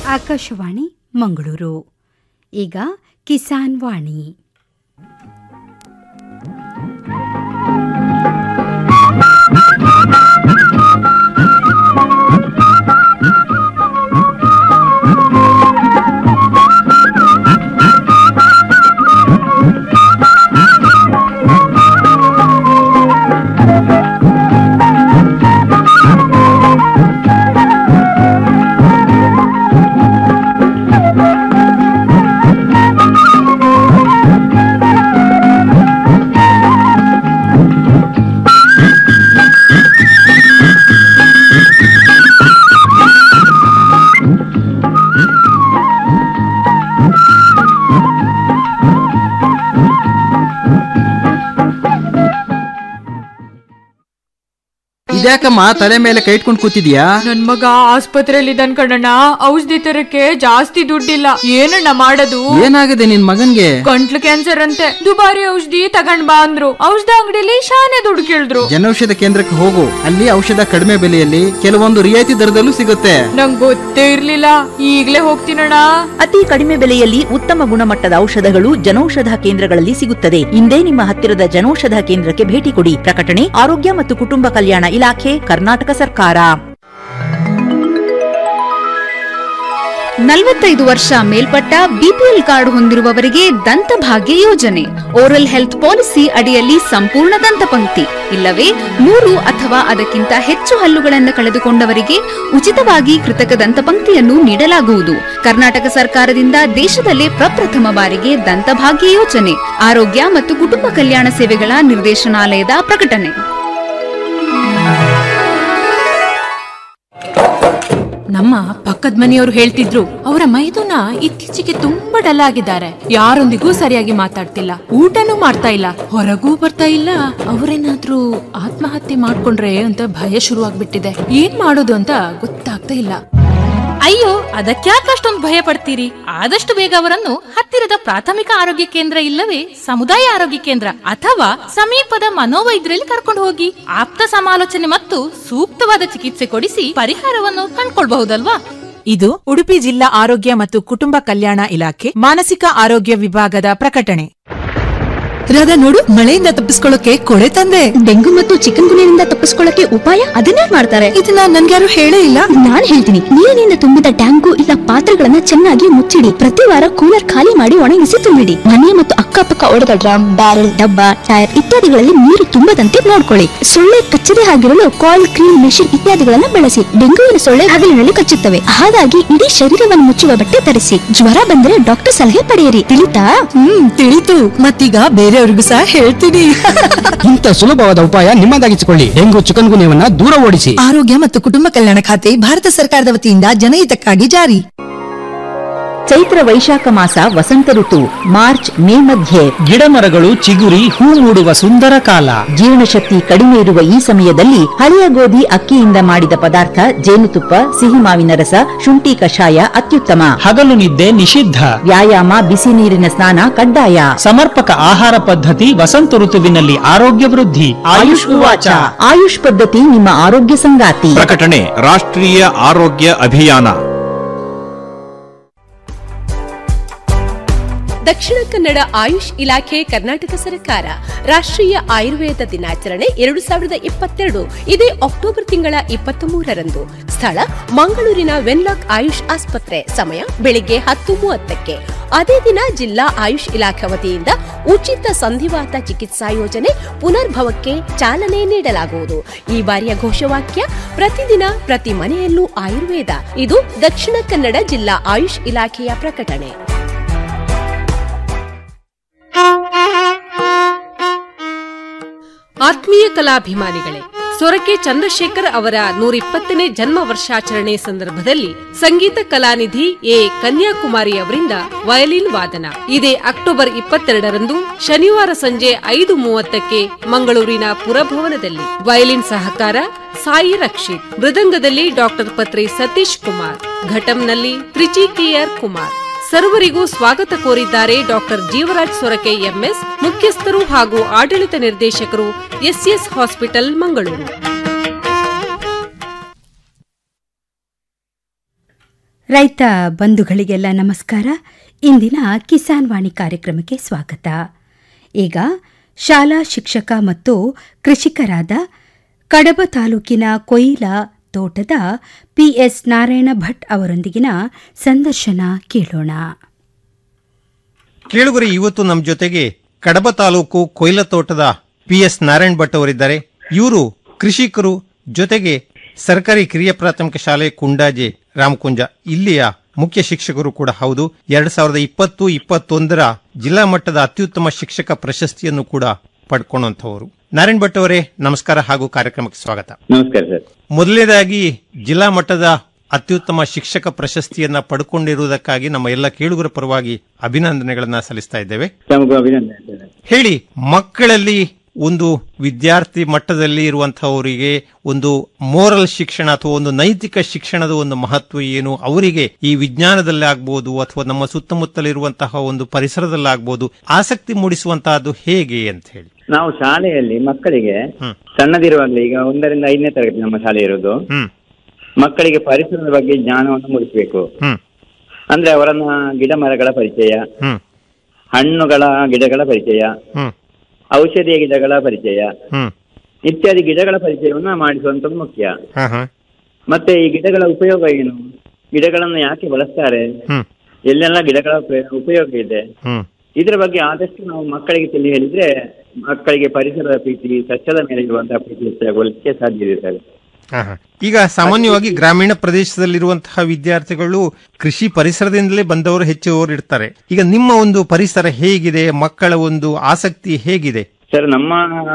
ಆಕಾಶವಾಣಿ ಮಂಗಳೂರು ಈಗ ಕಿಸಾನ್ ವಾಣಿ ಇದ್ಯಾಕಮ್ಮ ತಲೆ ಮೇಲೆ ಕೈ ಇಟ್ಕೊಂಡು ಕೂತಿದ್ಯಾ ನನ್ ಮಗ ಆಸ್ಪತ್ರೆಯಲ್ಲಿ ಇದ್ದಾನ್ ಕಣಣ್ಣ ಔಷಧಿ ತರಕ್ಕೆ ಜಾಸ್ತಿ ದುಡ್ಡಿಲ್ಲ ಏನಣ್ಣ ಮಾಡೋದು ಏನಾಗಿದೆ ನಿನ್ ಮಗನ್ಗೆ ಗಂಟ್ಲು ಕ್ಯಾನ್ಸರ್ ಅಂತೆ ದುಬಾರಿ ಔಷಧಿ ತಗೊಂಡ್ ಬಾ ಅಂದ್ರು ಔಷಧ ಅಂಗಡಿಲಿ ಶಾನೆ ದುಡ್ಡು ಕೇಳಿದ್ರು ಜನೌಷಧ ಕೇಂದ್ರಕ್ಕೆ ಹೋಗು ಅಲ್ಲಿ ಔಷಧ ಕಡಿಮೆ ಬೆಲೆಯಲ್ಲಿ ಕೆಲವೊಂದು ರಿಯಾಯಿತಿ ದರದಲ್ಲೂ ಸಿಗುತ್ತೆ ನಂಗ್ ಗೊತ್ತೇ ಇರ್ಲಿಲ್ಲ ಈಗ್ಲೇ ಹೋಗ್ತೀನಣ್ಣ ಅತಿ ಕಡಿಮೆ ಬೆಲೆಯಲ್ಲಿ ಉತ್ತಮ ಗುಣಮಟ್ಟದ ಔಷಧಗಳು ಜನೌಷಧ ಕೇಂದ್ರಗಳಲ್ಲಿ ಸಿಗುತ್ತದೆ ಇಂದೇ ನಿಮ್ಮ ಹತ್ತಿರದ ಜನೌಷಧ ಕೇಂದ್ರಕ್ಕೆ ಭೇಟಿ ಕೊಡಿ ಪ್ರಕಟಣೆ ಆರೋಗ್ಯ ಮತ್ತು ಕುಟುಂಬ ಕಲ್ಯಾಣ ಇಲಾಖೆ ಕರ್ನಾಟಕ ಸರ್ಕಾರ ನಲವತ್ತೈದು ವರ್ಷ ಮೇಲ್ಪಟ್ಟ ಬಿಪಿಎಲ್ ಕಾರ್ಡ್ ಹೊಂದಿರುವವರಿಗೆ ದಂತಭಾಗ್ಯ ಯೋಜನೆ ಓರಲ್ ಹೆಲ್ತ್ ಪಾಲಿಸಿ ಅಡಿಯಲ್ಲಿ ಸಂಪೂರ್ಣ ದಂತಪಂಕ್ತಿ ಇಲ್ಲವೇ ಮೂರು ಅಥವಾ ಅದಕ್ಕಿಂತ ಹೆಚ್ಚು ಹಲ್ಲುಗಳನ್ನು ಕಳೆದುಕೊಂಡವರಿಗೆ ಉಚಿತವಾಗಿ ಕೃತಕ ದಂತಪಂಕ್ತಿಯನ್ನು ನೀಡಲಾಗುವುದು ಕರ್ನಾಟಕ ಸರ್ಕಾರದಿಂದ ದೇಶದಲ್ಲೇ ಪ್ರಪ್ರಥಮ ಬಾರಿಗೆ ದಂತಭಾಗ್ಯ ಯೋಜನೆ ಆರೋಗ್ಯ ಮತ್ತು ಕುಟುಂಬ ಕಲ್ಯಾಣ ಸೇವೆಗಳ ನಿರ್ದೇಶನಾಲಯದ ಪ್ರಕಟಣೆ ನಮ್ಮ ಪಕ್ಕದ ಮನೆಯವರು ಹೇಳ್ತಿದ್ರು ಅವರ ಮೈದುನ ಇತ್ತೀಚೆಗೆ ತುಂಬಾ ಡಲ್ ಆಗಿದ್ದಾರೆ ಯಾರೊಂದಿಗೂ ಸರಿಯಾಗಿ ಮಾತಾಡ್ತಿಲ್ಲ ಊಟನೂ ಮಾಡ್ತಾ ಇಲ್ಲ ಹೊರಗೂ ಬರ್ತಾ ಇಲ್ಲ ಅವರೇನಾದ್ರೂ ಆತ್ಮಹತ್ಯೆ ಮಾಡ್ಕೊಂಡ್ರೆ ಅಂತ ಭಯ ಶುರುವಾಗ್ಬಿಟ್ಟಿದೆ ಏನ್ ಮಾಡೋದು ಅಂತ ಗೊತ್ತಾಗ್ತಾ ಇಲ್ಲ ಅಯ್ಯೋ ಅದಕ್ಯಾಕೆ ಅಷ್ಟೊಂದು ಭಯ ಪಡ್ತೀರಿ ಆದಷ್ಟು ಬೇಗ ಅವರನ್ನು ಹತ್ತಿರದ ಪ್ರಾಥಮಿಕ ಆರೋಗ್ಯ ಕೇಂದ್ರ ಇಲ್ಲವೇ ಸಮುದಾಯ ಆರೋಗ್ಯ ಕೇಂದ್ರ ಅಥವಾ ಸಮೀಪದ ಮನೋವೈದ್ಯರಲ್ಲಿ ಕರ್ಕೊಂಡು ಹೋಗಿ ಆಪ್ತ ಸಮಾಲೋಚನೆ ಮತ್ತು ಸೂಕ್ತವಾದ ಚಿಕಿತ್ಸೆ ಕೊಡಿಸಿ ಪರಿಹಾರವನ್ನು ಕಂಡ್ಕೊಳ್ಬಹುದಲ್ವಾ ಇದು ಉಡುಪಿ ಜಿಲ್ಲಾ ಆರೋಗ್ಯ ಮತ್ತು ಕುಟುಂಬ ಕಲ್ಯಾಣ ಇಲಾಖೆ ಮಾನಸಿಕ ಆರೋಗ್ಯ ವಿಭಾಗದ ಪ್ರಕಟಣೆ ರಾಧಾ ನೋಡು ಮಳೆಯಿಂದ ತಪ್ಪಿಸ್ಕೊಳ್ಳೋಕೆ ಕೊಳೆ ತಂದೆ ಡೆಂಗು ಮತ್ತು ಚಿಕನ್ ಗುನಿಯಿಂದ ತಪ್ಪಿಸ್ಕೊಳ್ಳಕ್ಕೆ ಉಪಾಯ ಅದನ್ನೇ ಮಾಡ್ತಾರೆ ಇದನ್ನ ನನ್ಗ್ಯಾರು ಹೇಳೇ ಇಲ್ಲ ನಾನ್ ಹೇಳ್ತೀನಿ ನೀರಿನಿಂದ ತುಂಬಿದ ಟ್ಯಾಂಕು ಇಲ್ಲ ಪಾತ್ರೆಗಳನ್ನ ಚೆನ್ನಾಗಿ ಮುಚ್ಚಿಡಿ ಪ್ರತಿ ವಾರ ಕೂಲರ್ ಖಾಲಿ ಮಾಡಿ ಒಣಗಿಸಿ ತುಂಬಿಡಿ ಮನೆ ಮತ್ತು ಅಕ್ಕಪಕ್ಕ ಒಡೆದ ಡ್ರಮ್ ಬ್ಯಾರೆಲ್ ಡಬ್ಬ ಟೈರ್ ಇತ್ಯಾದಿಗಳಲ್ಲಿ ನೀರು ತುಂಬದಂತೆ ನೋಡ್ಕೊಳ್ಳಿ ಸೊಳ್ಳೆ ಕಚ್ಚದೆ ಆಗಿರಲು ಕಾಯಿಲ್ ಕ್ರೀಮ್ ಮೆಷಿನ್ ಇತ್ಯಾದಿಗಳನ್ನ ಬಳಸಿ ಡೆಂಗುವಿನ ಸೊಳ್ಳೆ ಹಗಲಿನಲ್ಲಿ ಕಚ್ಚುತ್ತವೆ ಹಾಗಾಗಿ ಇಡೀ ಶರೀರವನ್ನು ಮುಚ್ಚುವ ಬಟ್ಟೆ ಧರಿಸಿ ಜ್ವರ ಬಂದರೆ ಡಾಕ್ಟರ್ ಸಲಹೆ ಪಡೆಯಿರಿ ತಿಳಿತಾ ಹ್ಮ್ ತಿಳಿತು ಮತ್ತೀಗ ಬೇರೆಯವ್ರಿಗೂ ಸಹ ಹೇಳ್ತೀನಿ ಇಂಥ ಸುಲಭವಾದ ಉಪಾಯ ನಿಮ್ಮದಾಗಿಸಿಕೊಳ್ಳಿ ಡೆಂಗು ಚಿಕನ್ಗುನ್ಯವನ್ನ ದೂರ ಓಡಿಸಿ ಆರೋಗ್ಯ ಮತ್ತು ಕುಟುಂಬ ಕಲ್ಯಾಣ ಖಾತೆ ಭಾರತ ಸರ್ಕಾರದ ವತಿಯಿಂದ ಜನಹಿತಕ್ಕಾಗಿ ಜಾರಿ ಚೈತ್ರ ವೈಶಾಖ ಮಾಸ ವಸಂತ ಋತು ಮಾರ್ಚ್ ಮೇ ಮಧ್ಯೆ ಗಿಡ ಮರಗಳು ಚಿಗುರಿ ಹೂ ಮೂಡುವ ಸುಂದರ ಕಾಲ ಜೀರ್ಣಶಕ್ತಿ ಕಡಿಮೆ ಇರುವ ಈ ಸಮಯದಲ್ಲಿ ಹಳೆಯ ಗೋಧಿ ಅಕ್ಕಿಯಿಂದ ಮಾಡಿದ ಪದಾರ್ಥ ಜೇನುತುಪ್ಪ ಸಿಹಿ ಮಾವಿನ ರಸ ಶುಂಠಿ ಕಷಾಯ ಅತ್ಯುತ್ತಮ ಹಗಲು ನಿದ್ದೆ ನಿಷಿದ್ಧ ವ್ಯಾಯಾಮ ಬಿಸಿ ನೀರಿನ ಸ್ನಾನ ಕಡ್ಡಾಯ ಸಮರ್ಪಕ ಆಹಾರ ಪದ್ಧತಿ ವಸಂತ ಋತುವಿನಲ್ಲಿ ಆರೋಗ್ಯ ವೃದ್ಧಿ ಆಯುಷ್ ಉವಾಚ ಆಯುಷ್ ಪದ್ಧತಿ ನಿಮ್ಮ ಆರೋಗ್ಯ ಸಂಗಾತಿ ಪ್ರಕಟಣೆ ರಾಷ್ಟ್ರೀಯ ಆರೋಗ್ಯ ಅಭಿಯಾನ ದಕ್ಷಿಣ ಕನ್ನಡ ಆಯುಷ್ ಇಲಾಖೆ ಕರ್ನಾಟಕ ಸರ್ಕಾರ ರಾಷ್ಟ್ರೀಯ ಆಯುರ್ವೇದ ದಿನಾಚರಣೆ ಎರಡು ಸಾವಿರದ ಇಪ್ಪತ್ತೆರಡು ಇದೇ ಅಕ್ಟೋಬರ್ ತಿಂಗಳ ಇಪ್ಪತ್ತ ಮೂರರಂದು ಸ್ಥಳ ಮಂಗಳೂರಿನ ವೆನ್ಲಾಕ್ ಆಯುಷ್ ಆಸ್ಪತ್ರೆ ಸಮಯ ಬೆಳಿಗ್ಗೆ ಹತ್ತು ಮೂವತ್ತಕ್ಕೆ ಅದೇ ದಿನ ಜಿಲ್ಲಾ ಆಯುಷ್ ಇಲಾಖೆ ವತಿಯಿಂದ ಉಚಿತ ಸಂಧಿವಾತ ಚಿಕಿತ್ಸಾ ಯೋಜನೆ ಪುನರ್ಭವಕ್ಕೆ ಚಾಲನೆ ನೀಡಲಾಗುವುದು ಈ ಬಾರಿಯ ಘೋಷವಾಕ್ಯ ಪ್ರತಿದಿನ ಪ್ರತಿ ಮನೆಯಲ್ಲೂ ಆಯುರ್ವೇದ ಇದು ದಕ್ಷಿಣ ಕನ್ನಡ ಜಿಲ್ಲಾ ಆಯುಷ್ ಇಲಾಖೆಯ ಪ್ರಕಟಣೆ ಆತ್ಮೀಯ ಕಲಾಭಿಮಾನಿಗಳೇ ಸೊರಕೆ ಚಂದ್ರಶೇಖರ್ ಅವರ ನೂರಿಪ್ಪತ್ತನೇ ಜನ್ಮ ವರ್ಷಾಚರಣೆ ಸಂದರ್ಭದಲ್ಲಿ ಸಂಗೀತ ಕಲಾನಿಧಿ ಎ ಕನ್ಯಾಕುಮಾರಿ ಅವರಿಂದ ವಯಲಿನ್ ವಾದನ ಇದೇ ಅಕ್ಟೋಬರ್ ಇಪ್ಪತ್ತೆರಡರಂದು ಶನಿವಾರ ಸಂಜೆ ಐದು ಮೂವತ್ತಕ್ಕೆ ಮಂಗಳೂರಿನ ಪುರಭವನದಲ್ಲಿ ವಯಲಿನ್ ಸಹಕಾರ ಸಾಯಿ ರಕ್ಷಿತ್ ಮೃದಂಗದಲ್ಲಿ ಡಾಕ್ಟರ್ ಪತ್ರಿ ಸತೀಶ್ ಕುಮಾರ್ ಘಟಂನಲ್ಲಿ ತ್ರಿಚಿ ಕೆಆರ್ ಕುಮಾರ್ ಸರ್ವರಿಗೂ ಸ್ವಾಗತ ಕೋರಿದ್ದಾರೆ ಡಾಕ್ಟರ್ ಜೀವರಾಜ್ ಸೊರಕೆ ಎಂಎಸ್ ಮುಖ್ಯಸ್ಥರು ಹಾಗೂ ಆಡಳಿತ ನಿರ್ದೇಶಕರು ಎಸ್ಎಸ್ ಹಾಸ್ಪಿಟಲ್ ಮಂಗಳೂರು ರೈತ ಬಂಧುಗಳಿಗೆಲ್ಲ ನಮಸ್ಕಾರ ಇಂದಿನ ಕಿಸಾನ್ ವಾಣಿ ಕಾರ್ಯಕ್ರಮಕ್ಕೆ ಸ್ವಾಗತ ಈಗ ಶಾಲಾ ಶಿಕ್ಷಕ ಮತ್ತು ಕೃಷಿಕರಾದ ಕಡಬ ತಾಲೂಕಿನ ಕೊಯಿಲ ತೋಟದ ಪಿಎಸ್ ನಾರಾಯಣ ಭಟ್ ಅವರೊಂದಿಗಿನ ಸಂದರ್ಶನ ಕೇಳೋಣ ಕೇಳುಗರೆ ಇವತ್ತು ನಮ್ಮ ಜೊತೆಗೆ ಕಡಬ ತಾಲೂಕು ಕೊಯ್ಲ ತೋಟದ ಪಿ ಎಸ್ ನಾರಾಯಣ್ ಭಟ್ ಅವರಿದ್ದಾರೆ ಇವರು ಕೃಷಿಕರು ಜೊತೆಗೆ ಸರ್ಕಾರಿ ಕಿರಿಯ ಪ್ರಾಥಮಿಕ ಶಾಲೆ ಕುಂಡಾಜೆ ರಾಮಕುಂಜ ಇಲ್ಲಿಯ ಮುಖ್ಯ ಶಿಕ್ಷಕರು ಕೂಡ ಹೌದು ಎರಡ್ ಸಾವಿರದ ಇಪ್ಪತ್ತು ಇಪ್ಪತ್ತೊಂದರ ಜಿಲ್ಲಾ ಮಟ್ಟದ ಅತ್ಯುತ್ತಮ ಶಿಕ್ಷಕ ಪ್ರಶಸ್ತಿಯನ್ನು ಕೂಡ ಪಡ್ಕೊಂಡಂತವರು ನಾರಾಯಣ್ ಭಟ್ ಅವರೇ ನಮಸ್ಕಾರ ಹಾಗೂ ಕಾರ್ಯಕ್ರಮಕ್ಕೆ ಸ್ವಾಗತ ನಮಸ್ಕಾರ ಸರ್ ಮೊದಲನೇದಾಗಿ ಜಿಲ್ಲಾ ಮಟ್ಟದ ಅತ್ಯುತ್ತಮ ಶಿಕ್ಷಕ ಪ್ರಶಸ್ತಿಯನ್ನ ಪಡ್ಕೊಂಡಿರುವುದಕ್ಕಾಗಿ ನಮ್ಮ ಎಲ್ಲ ಕೇಳುಗರ ಪರವಾಗಿ ಅಭಿನಂದನೆಗಳನ್ನ ಸಲ್ಲಿಸ್ತಾ ಇದ್ದೇವೆ ತಮಗೂ ಅಭಿನಂದನೆ ಸರ್ ಹೇಳಿ ಮಕ್ಕಳಲ್ಲಿ ಒಂದು ವಿದ್ಯಾರ್ಥಿ ಮಟ್ಟದಲ್ಲಿ ಇರುವಂತಹವರಿಗೆ ಒಂದು ಮೋರಲ್ ಶಿಕ್ಷಣ ಅಥವಾ ಒಂದು ನೈತಿಕ ಶಿಕ್ಷಣದ ಒಂದು ಮಹತ್ವ ಏನು ಅವರಿಗೆ ಈ ವಿಜ್ಞಾನದಲ್ಲಿ ಆಗ್ಬೋದು ಅಥವಾ ನಮ್ಮ ಸುತ್ತಮುತ್ತಲಿರುವಂತಹ ಒಂದು ಪರಿಸರದಲ್ಲಾಗ್ಬೋದು ಆಸಕ್ತಿ ಮೂಡಿಸುವಂತಹದ್ದು ಹೇಗೆ ಅಂತ ಹೇಳಿ ನಾವು ಶಾಲೆಯಲ್ಲಿ ಮಕ್ಕಳಿಗೆ ಸಣ್ಣದಿರುವಾಗಲೇ ಈಗ ಒಂದರಿಂದ ಐದನೇ ತರಗತಿ ನಮ್ಮ ಶಾಲೆ ಇರೋದು ಹ್ಮ್ ಮಕ್ಕಳಿಗೆ ಪರಿಸರದ ಬಗ್ಗೆ ಜ್ಞಾನವನ್ನು ಮೂಡಿಸಬೇಕು ಹ್ಮ್ ಅಂದ್ರೆ ಅವರನ್ನ ಗಿಡ ಮರಗಳ ಪರಿಚಯ ಹ್ಮ್ ಹಣ್ಣುಗಳ ಗಿಡಗಳ ಪರಿಚಯ ಹ್ಮ್ ಔಷಧಿಯ ಗಿಡಗಳ ಪರಿಚಯ ಹ್ಮ್ ಇತ್ಯಾದಿ ಗಿಡಗಳ ಪರಿಚಯವನ್ನ ಮಾಡಿಸುವಂತದ್ದು ಮುಖ್ಯ ಹಾ ಹಾ ಮತ್ತೆ ಈ ಗಿಡಗಳ ಉಪಯೋಗ ಏನು ಗಿಡಗಳನ್ನು ಯಾಕೆ ಬಳಸ್ತಾರೆ ಹ್ಮ್ ಎಲ್ಲೆಲ್ಲ ಗಿಡಗಳ ಉಪಯೋಗ- ಉಪಯೋಗ ಇದೆ ಹ್ಮ್ ಇದರ ಬಗ್ಗೆ ಆದಷ್ಟು ನಾವು ಮಕ್ಕಳಿಗೆ ತಿಳಿ ಹೇಳಿದ್ರೆ ಮಕ್ಕಳಿಗೆ ಪರಿಸರದ ಪ್ರೀತಿ ಸಸ್ಯದ ಮೇಲೆ ಇರುವಂತಹ ಪ್ರೀತಿ ಹೆಚ್ಚಾಗಲಿಕ್ಕೆ ಸಾಧ್ಯ ಇದೆ ಸರ್ ಹಾ, ಹಾ. ಈಗ ಸಾಮಾನ್ಯವಾಗಿ ಗ್ರಾಮೀಣ ಪ್ರದೇಶದಲ್ಲಿರುವಂತಹ ವಿದ್ಯಾರ್ಥಿಗಳು ಕೃಷಿ ಪರಿಸರದಿಂದಲೇ ಬಂದವರು ಹೆಚ್ಚುವವರು ಇರ್ತಾರೆ ಈಗ ನಿಮ್ಮ ಒಂದು ಪರಿಸರ ಹೇಗಿದೆ ಮಕ್ಕಳ ಒಂದು ಆಸಕ್ತಿ ಹೇಗಿದೆ ಸರ್ ನಮ್ಮ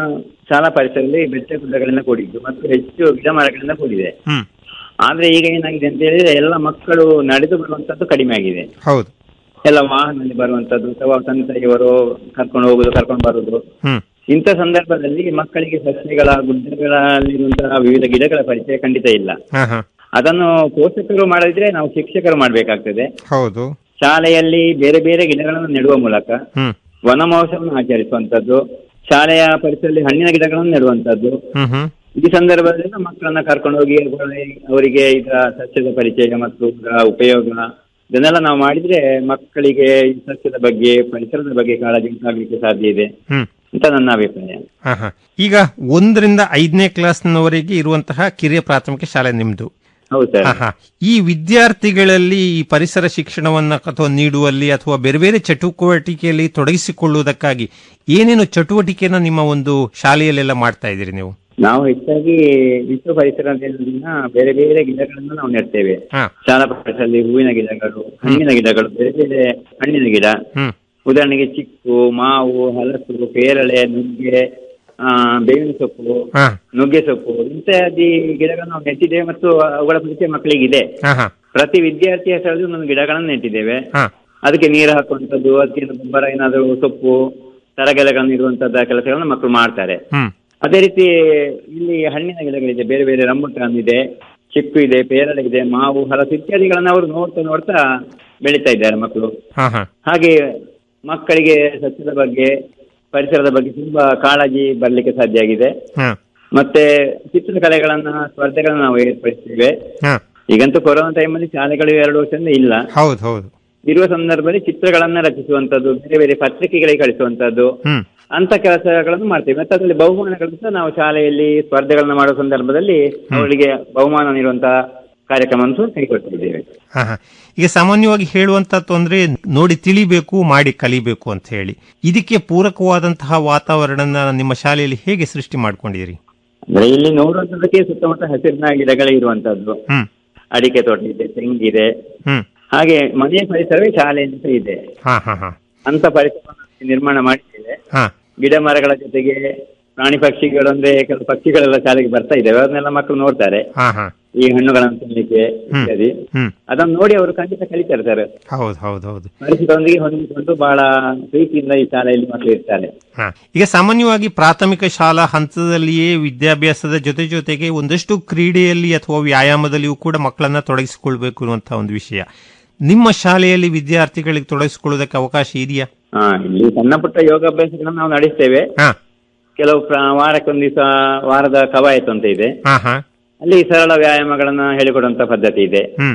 ಶಾಲಾ ಪರಿಸರದಲ್ಲಿ ಬೆಟ್ಟ ಗುಡ್ಡಗಳಿಂದ ಕೂಡಿದ್ದು ಮತ್ತು ಹೆಚ್ಚು ಗಿಡ ಮರಗಳಿಂದ ಕೂಡಿದೆ ಹ್ಮ್ ಆದ್ರೆ ಈಗ ಏನಾಗಿದೆ ಅಂತ ಹೇಳಿದ್ರೆ ಎಲ್ಲ ಮಕ್ಕಳು ನಡೆದು ಬರುವಂತದ್ದು ಕಡಿಮೆ ಆಗಿದೆ ಹೌದು ಎಲ್ಲ ವಾಹನದಲ್ಲಿ ಬರುವಂತದ್ದು ಅಥವಾ ತಂದೆ ತಾಯಿಯವರು ಕರ್ಕೊಂಡು ಹೋಗುದು ಕರ್ಕೊಂಡು ಬರುದು ಹ್ಮ್ ಇಂಥ ಸಂದರ್ಭದಲ್ಲಿ ಮಕ್ಕಳಿಗೆ ಸಸ್ಯಗಳ ಗುಡ್ಡಗಳಲ್ಲಿರುವಂತಹ ವಿವಿಧ ಗಿಡಗಳ ಪರಿಚಯ ಖಂಡಿತ ಇಲ್ಲ ಹಾ ಹಾ ಅದನ್ನು ಪೋಷಕರು ಮಾಡದಿದ್ರೆ ನಾವು ಶಿಕ್ಷಕರು ಮಾಡಬೇಕಾಗ್ತದೆ ಹೌದು ಶಾಲೆಯಲ್ಲಿ ಬೇರೆ ಬೇರೆ ಗಿಡಗಳನ್ನು ನೆಡುವ ಮೂಲಕ ಹ್ಮ್ ವನ ಮಹೋತ್ಸವವನ್ನು ಆಚರಿಸುವಂತದ್ದು ಶಾಲೆಯ ಪರಿಸರದಲ್ಲಿ ಹಣ್ಣಿನ ಗಿಡಗಳನ್ನು ನೆಡುವಂತದ್ದು ಹ್ಮ್ ಹ್ಮ್ ಈ ಸಂದರ್ಭದಲ್ಲಿ ಮಕ್ಕಳನ್ನ ಕರ್ಕೊಂಡು ಹೋಗಿ ಅವರಿಗೆ- ಅವರಿಗೆ ಇದರ ಸಸ್ಯದ ಪರಿಚಯ ಮತ್ತು ಇದರ ಉಪಯೋಗ ಇದನ್ನೆಲ್ಲ ನಾವು ಮಾಡಿದ್ರೆ ಮಕ್ಕಳಿಗೆ ಈ ಸಸ್ಯದ ಬಗ್ಗೆ ಪರಿಸರದ ಬಗ್ಗೆ ಕಾಳಜಿ ಉಂಟಾಗಲಿಕ್ಕೆ ಸಾಧ್ಯ ಇದೆ ಹ್ಮ್ ಅಂತ ನನ್ನ ಅಭಿಪ್ರಾಯ ಹಾ ಹಾ ಈಗ ಒಂದರಿಂದ ಐದನೇ ಕ್ಲಾಸ್ನವರೆಗೆ ಇರುವಂತಹ ಕಿರಿಯ ಪ್ರಾಥಮಿಕ ಶಾಲೆ ನಿಮ್ದು ಹೌದು ಸರ್ ಹಾ, ಹಾ. ಈ ವಿದ್ಯಾರ್ಥಿಗಳಲ್ಲಿ ಈ ಪರಿಸರ ಶಿಕ್ಷಣವನ್ನ ಅಥವಾ ನೀಡುವಲ್ಲಿ ಅಥವಾ ಬೇರೆ ಬೇರೆ ಚಟುವಟಿಕೆಯಲ್ಲಿ ತೊಡಗಿಸಿಕೊಳ್ಳುವುದಕ್ಕಾಗಿ ಏನೇನು ಚಟುವಟಿಕೆಯನ್ನ ನಿಮ್ಮ ಒಂದು ಶಾಲೆಯಲ್ಲೆಲ್ಲ ಮಾಡ್ತಾ ಇದ್ದೀರಿ ನೀವು ನಾವು ಹೆಚ್ಚಾಗಿ ವಿಶ್ವ ಪರಿಸರ ದಿನ ಬೇರೆ ಬೇರೆ ಗಿಡಗಳನ್ನು ನಾವು ನೆಡ್ತೇವೆ ಹಾ. ಶಾಲಾ ಪರಿಸರದಲ್ಲಿ ಹೂವಿನ ಗಿಡಗಳು ಹಣ್ಣಿನ ಗಿಡಗಳು ಬೇರೆ ಬೇರೆ ಹಣ್ಣಿನ ಗಿಡ ಹ್ಮ್ ಉದಾಹರಣೆಗೆ ಚಿಕ್ಕು ಮಾವು ಹಲಸು ಪೇರಳೆ ನುಗ್ಗೆ ಆ, ಬೇವಿನ ಸೊಪ್ಪು ಹಾ ನುಗ್ಗೆ ಸೊಪ್ಪು ಇತ್ಯಾದಿ ಗಿಡಗಳನ್ನು ನಾವು ನೆಟ್ಟಿದ್ದೇವೆ ಮತ್ತು ಅವುಗಳ ಪರಿಚಯ ಮಕ್ಕಳಿಗೆ ಇದೆ ಹಾ ಹಾ ಪ್ರತಿ ವಿದ್ಯಾರ್ಥಿಯ ಸ್ಥಳದಲ್ಲಿ ಒಂದೊಂದು ಗಿಡಗಳನ್ನು ನೆಟ್ಟಿದ್ದೇವೆ ಹಾ ಅದಕ್ಕೆ ನೀರು ಹಾಕುವಂಥದ್ದು ಅದಕ್ಕೆ ಗೊಬ್ಬರ ಏನಾದರೂ ಸೊಪ್ಪು ತರಗೆಲೆಗಳನ್ನು ಇರುವಂತದ್ದು ಕೆಲಸಗಳನ್ನು ಮಕ್ಕಳು ಮಾಡ್ತಾರೆ ಹ್ಮ್ ಅದೇ ರೀತಿ ಇಲ್ಲಿ ಹಣ್ಣಿನ ಗಿಡಗಳಿದೆ ಬೇರೆ ಬೇರೆ ರಂಬುಟಾನ್ ಇದೆ ಚಿಕ್ಕು ಇದೆ ಪೇರಳೆ ಇದೆ ಮಾವು ಹಲಸು ಇತ್ಯಾದಿಗಳನ್ನು ಅವರು ನೋಡ್ತಾ ನೋಡ್ತಾ ಬೆಳೀತಾ ಇದ್ದಾರೆ ಮಕ್ಕಳು ಹಾ ಹಾ ಹಾಗೆ ಮಕ್ಕಳಿಗೆ ಸಸ್ಯದ ಬಗ್ಗೆ ಪರಿಸರದ ಬಗ್ಗೆ ತುಂಬಾ ಕಾಳಜಿ ಬರಲಿಕ್ಕೆ ಸಾಧ್ಯ ಆಗಿದೆ ಹಾ ಮತ್ತೆ ಚಿತ್ರಕಲೆಗಳನ್ನ ಸ್ಪರ್ಧೆಗಳನ್ನ ನಾವು ಏರ್ಪಡಿಸ್ತೇವೆ ಹಾ ಈಗಂತೂ ಕೊರೋನಾ ಟೈಮಲ್ಲಿ ಶಾಲೆಗಳು ಎರಡು ವರ್ಷದಿಂದ ಇಲ್ಲ ಹೌದು ಹೌದು ಇರುವ ಸಂದರ್ಭದಲ್ಲಿ ಚಿತ್ರಗಳನ್ನ ರಚಿಸುವಂತದ್ದು ಬೇರೆ ಬೇರೆ ಪತ್ರಿಕೆಗಳಿಗೆ ಕಳಿಸುವಂತದ್ದು ಹ್ಮ್ ಅಂತ ಕೆಲಸಗಳನ್ನು ಮಾಡ್ತೇವೆ ಮತ್ತೆ ಅದರಲ್ಲಿ ಬಹುಮಾನಗಳು ಸಹ ನಾವು ಶಾಲೆಯಲ್ಲಿ ಸ್ಪರ್ಧೆಗಳನ್ನ ಮಾಡುವ ಸಂದರ್ಭದಲ್ಲಿ ಅವರಿಗೆ ಬಹುಮಾನ ನೀಡುವಂತಹ ಕಾರ್ಯಕ್ರಮವನ್ನು ಸಹ ಕೈಗೊಳ್ತಿದ್ದೇವೆ ಹಾ ಹಾ ಈಗ ಸಾಮಾನ್ಯವಾಗಿ ಹೇಳುವಂತದ್ದು ಅಂದ್ರೆ ನೋಡಿ ತಿಳಿಬೇಕು ಮಾಡಿ ಕಲಿಬೇಕು ಅಂತ ಹೇಳಿ ಇದಕ್ಕೆ ಪೂರಕವಾದಂತಹ ವಾತಾವರಣ ನಿಮ್ಮ ಶಾಲೆಯಲ್ಲಿ ಹೇಗೆ ಸೃಷ್ಟಿ ಮಾಡ್ಕೊಂಡಿದ್ದೀರಿ ಅಂದ್ರೆ ಇಲ್ಲಿ ನೋಡುವಂತದಕ್ಕೆ ಸುತ್ತಮುತ್ತ ಹಸಿರಿನ ಗಿಡಗಳೇ ಇರುವಂತದ್ದು ಹ್ಮ್ ಅಡಿಕೆ ತೋಟ ಇದೆ ತೆಂಗಿದೆ ಹ್ಮ್ ಹಾಗೆ ಮನೆಯ ಪರಿಸರವೇ ಶಾಲೆಯಲ್ಲಿ ಸಹ ಇದೆ ಹಾ ಹಾ ಹಾ ಅಂತ ಪರಿಸರವನ್ನು ನಿರ್ಮಾಣ ಮಾಡಿದ್ದೇವೆ ಹಾ ಗಿಡ ಮರಗಳ ಜೊತೆಗೆ ಪ್ರಾಣಿ ಪಕ್ಷಿಗಳು ಅಂದ್ರೆ ಕೆಲವು ಪಕ್ಷಿಗಳೆಲ್ಲ ಶಾಲೆಗೆ ಬರ್ತಾ ಇದ್ದೇವೆ ಅದನ್ನೆಲ್ಲ ಮಕ್ಕಳು ನೋಡ್ತಾರೆ ಹಾ ಹಾ ಈ ಹಣ್ಣುಗಳನ್ನು ತಿನ್ಲಿಕ್ಕೆ ಇತ್ಯಾದಿ ಹ್ಮ್ ಅದನ್ನು ನೋಡಿ ಅವರು ಖಂಡಿತ ಕಲಿತಾರೆ ಸರ್ ಹೌದು ಹೌದು ಹೌದು ಪರಿಸರದೊಂದಿಗೆ ಹೊಂದಿಕೊಂಡು ಬಹಳ ಪ್ರೀತಿಯಿಂದ ಈ ಶಾಲೆಯಲ್ಲಿ ಮಕ್ಕಳು ಇರ್ತಾರೆ ಹಾ ಈಗ ಸಾಮಾನ್ಯವಾಗಿ ಪ್ರಾಥಮಿಕ ಶಾಲಾ ಹಂತದಲ್ಲಿಯೇ ವಿದ್ಯಾಭ್ಯಾಸದ ಜೊತೆ ಜೊತೆಗೆ ಒಂದಷ್ಟು ಕ್ರೀಡೆಯಲ್ಲಿ ಅಥವಾ ವ್ಯಾಯಾಮದಲ್ಲಿಯೂ ಕೂಡ ಮಕ್ಕಳನ್ನ ತೊಡಗಿಸಿಕೊಳ್ಬೇಕು ಅನ್ನುವಂತಹ ಒಂದು ವಿಷಯ ನಿಮ್ಮ ಶಾಲೆಯಲ್ಲಿ ವಿದ್ಯಾರ್ಥಿಗಳಿಗೆ ತೊಡಗಿಸಿಕೊಳ್ಳುವುದಕ್ಕೆ ಅವಕಾಶ ಇದೆಯಾ ಹಾ ಇಲ್ಲಿ ಸಣ್ಣ ಪುಟ್ಟ ಯೋಗಾಭ್ಯಾಸಗಳನ್ನು ನಾವು ನಡೆಸ್ತೇವೆ ಹಾ ಕೆಲವು ಪ್ರ- ವಾರಕ್ಕೊಂದು ದಿವಸ ವಾರದ ಕವಾಯತು ಅಂತ ಇದೆ ಹಾ ಹಾ ಅಲ್ಲಿ ಸರಳ ವ್ಯಾಯಾಮಗಳನ್ನ ಹೇಳಿಕೊಡುವಂತ ಪದ್ಧತಿ ಇದೆ ಹ್ಮ್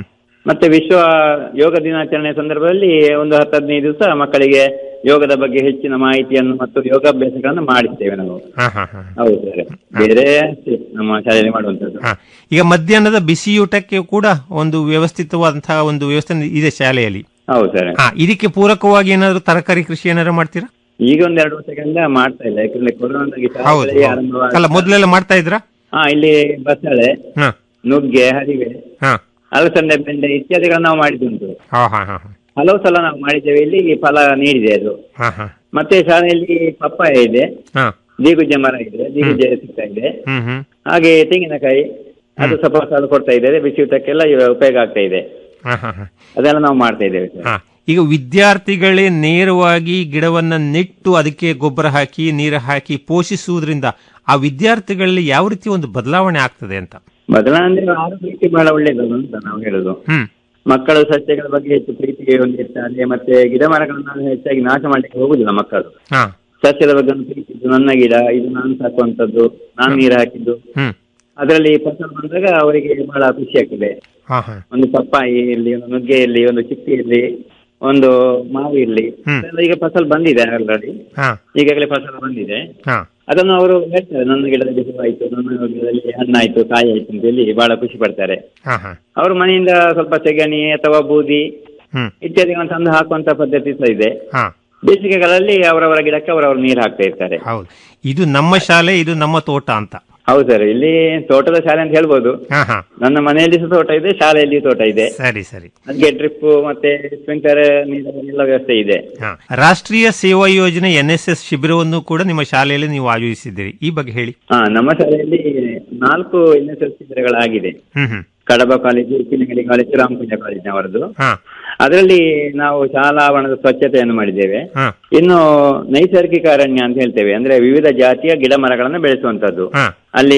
ಮತ್ತೆ ವಿಶ್ವ ಯೋಗ ದಿನಾಚರಣೆ ಸಂದರ್ಭದಲ್ಲಿ ಒಂದು ಹತ್ತು ಹದಿನೈದು ದಿವಸ ಮಕ್ಕಳಿಗೆ ಯೋಗದ ಬಗ್ಗೆ ಹೆಚ್ಚಿನ ಮಾಹಿತಿಯನ್ನು ಮತ್ತು ಯೋಗಾಭ್ಯಾಸಗಳನ್ನು ಮಾಡಿಸ್ತೇವೆ ನಾವು ಹಾ ಹಾ ಹಾ ಹೌದು ಸರ್ ಬೇರೆ ಅಷ್ಟೇ ನಮ್ಮ ಶಾಲೆಯಲ್ಲಿ ಮಾಡುವಂತದ್ದು ಹಾ. ಈಗ ಮಧ್ಯಾಹ್ನದ ಬಿಸಿಯೂಟಕ್ಕೆ ಕೂಡ ಒಂದು ವ್ಯವಸ್ಥಿತವಾದಂತಹ ಒಂದು ವ್ಯವಸ್ಥೆ ಇದೆ ಶಾಲೆಯಲ್ಲಿ ಹೌದು ಸರ್ ಹಾ ಇದಕ್ಕೆ ಪೂರಕವಾಗಿ ಏನಾದ್ರು ತರಕಾರಿ ಕೃಷಿ ಏನಾದ್ರು ಮಾಡ್ತೀರಾ ಈಗ ಒಂದ್ ಎರಡು ವರ್ಷಗಳಿಂದ ಮಾಡ್ತಾ ಇಲ್ಲ ಯಾಕಂದ್ರೆ ಕೊರೋನಾದಾಗಿ ಹೌದು ಶಾಲೆಗಳೇ ಹೌದು. ಆರಂಭವಾಗಿ- ಅಲ್ಲ ಮೊದಲೆಲ್ಲ ಮಾಡ್ತಾ ಇದ್ರಾ ಹಾ ಇಲ್ಲಿ ಬಸಳೆ ಹಾ ನುಗ್ಗೆ ಹರಿವೆ ಹಾ ಅಲಸಂದೆ ಬೆಂಡೆ ಇತ್ಯಾದಿಗಳನ್ನ ನಾವು ಮಾಡಿದ್ದುಂಟು ಹಾ ಹಾ ಹಾ ಹಾ. ಹಲವು ಸಲ ನಾವು ಮಾಡಿದ್ದೇವೆ ಇಲ್ಲಿ ಫಲ ನೀಡಿದೆ ಅದು ಹಾ ಹಾ ಮತ್ತೆ ಶಾಲೆಯಲ್ಲಿ ಪಪ್ಪಾಯ ಇದೆ ಹಾ ದೀಗುಜ್ಜೆ ಮರ ಇದೆ ದೀಗುಜ್ಜೆ ಸಿಗ್ತಾ ಇದೆ ಹ್ಮ್ ಹ್ಮ್ ಹಾಗೆ ತೆಂಗಿನಕಾಯಿ ಅದು ಸ್ವಲ್ಪ ಸಾಲು ಕೊಡ್ತಾ ಇದ್ದಾರೆ ಬಿಸಿ ಊಟಕ್ಕೆಲ್ಲ ಇವ- ಉಪಯೋಗ ಆಗ್ತಾ ಇದೆ ಹಾ ಹಾ ಹಾ ಅದೆಲ್ಲ ನಾವು ಮಾಡ್ತಾ ಇದ್ದೇವೆ ಸರ್ ಹಾ ಈಗ ವಿದ್ಯಾರ್ಥಿಗಳೇ ನೇರವಾಗಿ ಗಿಡವನ್ನ ನೆಟ್ಟು ಅದಕ್ಕೆ ಗೊಬ್ಬರ ಹಾಕಿ ನೀರು ಹಾಕಿ ಪೋಷಿಸುವುದರಿಂದ ಆ ವಿದ್ಯಾರ್ಥಿಗಳಲ್ಲಿ ಯಾವ ರೀತಿ ಒಂದು ಬದಲಾವಣೆ ಆಗ್ತದೆ ಅಂತ ಬದಲಾವಣೆ ಅಂದ್ರೆ ಆರೋಗ್ಯಕ್ಕೆ ಬಹಳ ಒಳ್ಳೇದು ಅಂತ ನಾವು ಹೇಳುದು ಹ್ಮ್ ಮಕ್ಕಳು ಸಸ್ಯಗಳ ಬಗ್ಗೆ ಹೆಚ್ಚು ಪ್ರೀತಿ ಹೊಂದಿರ್ತಾರೆ ಮತ್ತೆ ಗಿಡ ಮರಗಳನ್ನು ಹೆಚ್ಚಾಗಿ ನಾಶ ಮಾಡ್ಲಿಕ್ಕೆ ಹೋಗುದಿಲ್ಲ ಮಕ್ಕಳು ಹಾ ಸಸ್ಯದ ಬಗ್ಗೆ ಒಂದು ಪ್ರೀತಿ ಇದು ನನ್ನ ಗಿಡ ಇದು ನಾನು ಸಾಕುವಂತದ್ದು ನಾನು ನೀರು ಹಾಕಿದ್ದು ಹ್ಮ್ ಅದರಲ್ಲಿ ಫಸಲು ಬಂದಾಗ ಅವರಿಗೆ ಬಹಳ ಖುಷಿ ಆಗ್ತದೆ ಹಾ ಹಾ ಒಂದು ಪಪ್ಪಾಯಿ ಇರಲಿ ಒಂದು ನುಗ್ಗೆ ಇರಲಿ ಒಂದು ಚಿಕ್ಕಿ ಇರಲಿ ಒಂದು ಮಾವು ಇರಲಿ ಹ್ಮ್. ಅದೆಲ್ಲ ಈಗ ಫಸಲು ಬಂದಿದೆ ಆಲ್ರೆಡಿ ಹಾ ಈಗಾಗಲೇ ಫಸಲು ಬಂದಿದೆ ಹಾ ಅದನ್ನು ಅವರು ಹೇಳ್ತಾರೆ ನನ್ನ ಗಿಡದಲ್ಲಿ ಹೂ ಆಯ್ತು ನನ್ನ ಗಿಡದಲ್ಲಿ ಹಣ್ಣಾಯ್ತು ಕಾಯಿ ಆಯ್ತು ಅಂತ ಹೇಳಿ ಬಹಳ ಖುಷಿ ಪಡ್ತಾರೆ ಹಾ ಹಾ ಅವರು ಮನೆಯಿಂದ ಸ್ವಲ್ಪ ಸೆಗಣಿ ಅಥವಾ ಬೂದಿ ಹ್ಮ್ ಇತ್ಯಾದಿಗಳನ್ನು ತಂದು ಹಾಕುವಂತ ಪದ್ಧತಿ ಸಹ ಇದೆ ಹಾ ಬೇಸಿಗೆಗಳಲ್ಲಿ ಅವರವರ ಗಿಡಕ್ಕೆ ಅವರವರು ನೀರು ಹಾಕ್ತಾ ಇರ್ತಾರೆ ಹೌದು ಇದು ನಮ್ಮ ಶಾಲೆ ಇದು ನಮ್ಮ ತೋಟ ಅಂತ ಹೌದು ಸರ್ ಇಲ್ಲಿ ತೋಟದ ಶಾಲೆ ಅಂತ ಹೇಳ್ಬೋದು ಹಾ ಹಾ ನನ್ನ ಮನೆಯಲ್ಲಿ ಸಹ ತೋಟ ಇದೆ ಶಾಲೆಯಲ್ಲಿ ತೋಟ ಇದೆ ಸರಿ ಸರಿ ಅದಕ್ಕೆ ಡ್ರಿಪ್ ಮತ್ತೆ ಸ್ಪ್ರಿಂಕ್ಲರ್ ನೀರೆಲ್ಲ ವ್ಯವಸ್ಥೆ ಇದೆ ಹಾ ರಾಷ್ಟ್ರೀಯ ಸೇವಾ ಯೋಜನೆ ಎನ್ ಎಸ್ ಎಸ್ ಶಿಬಿರವನ್ನು ಕೂಡ ನಿಮ್ಮ ಶಾಲೆಯಲ್ಲಿ ನೀವು ಆಯೋಜಿಸಿದ್ದೀರಿ ಈ ಬಗ್ಗೆ ಹೇಳಿ ಹಾ ನಮ್ಮ ಶಾಲೆಯಲ್ಲಿ ನಾಲ್ಕು ಎನ್ ಎಸ್ ಎಸ್ ಶಿಬಿರಗಳಾಗಿದೆ ಹ್ಮ್ ಹ್ಮ್ ಕಡಬ ಕಾಲೇಜು ಉಪ್ಪಿನಗಡಿ ಕಾಲೇಜು ರಾಮಕುಂಜ ಕಾಲೇಜಿನವರದ್ದು ಹಾ ಅದರಲ್ಲಿ ನಾವು ಶಾಲಾ ಆವರಣದ ಸ್ವಚ್ಛತೆಯನ್ನು ಮಾಡಿದ್ದೇವೆ ಹಾ ಇನ್ನು ನೈಸರ್ಗಿಕ ಅರಣ್ಯ ಅಂತ ಹೇಳ್ತೇವೆ ಅಂದ್ರೆ ವಿವಿಧ ಜಾತಿಯ ಗಿಡ ಮರಗಳನ್ನು ಬೆಳೆಸುವಂತದ್ದು ಹಾ ಅಲ್ಲಿ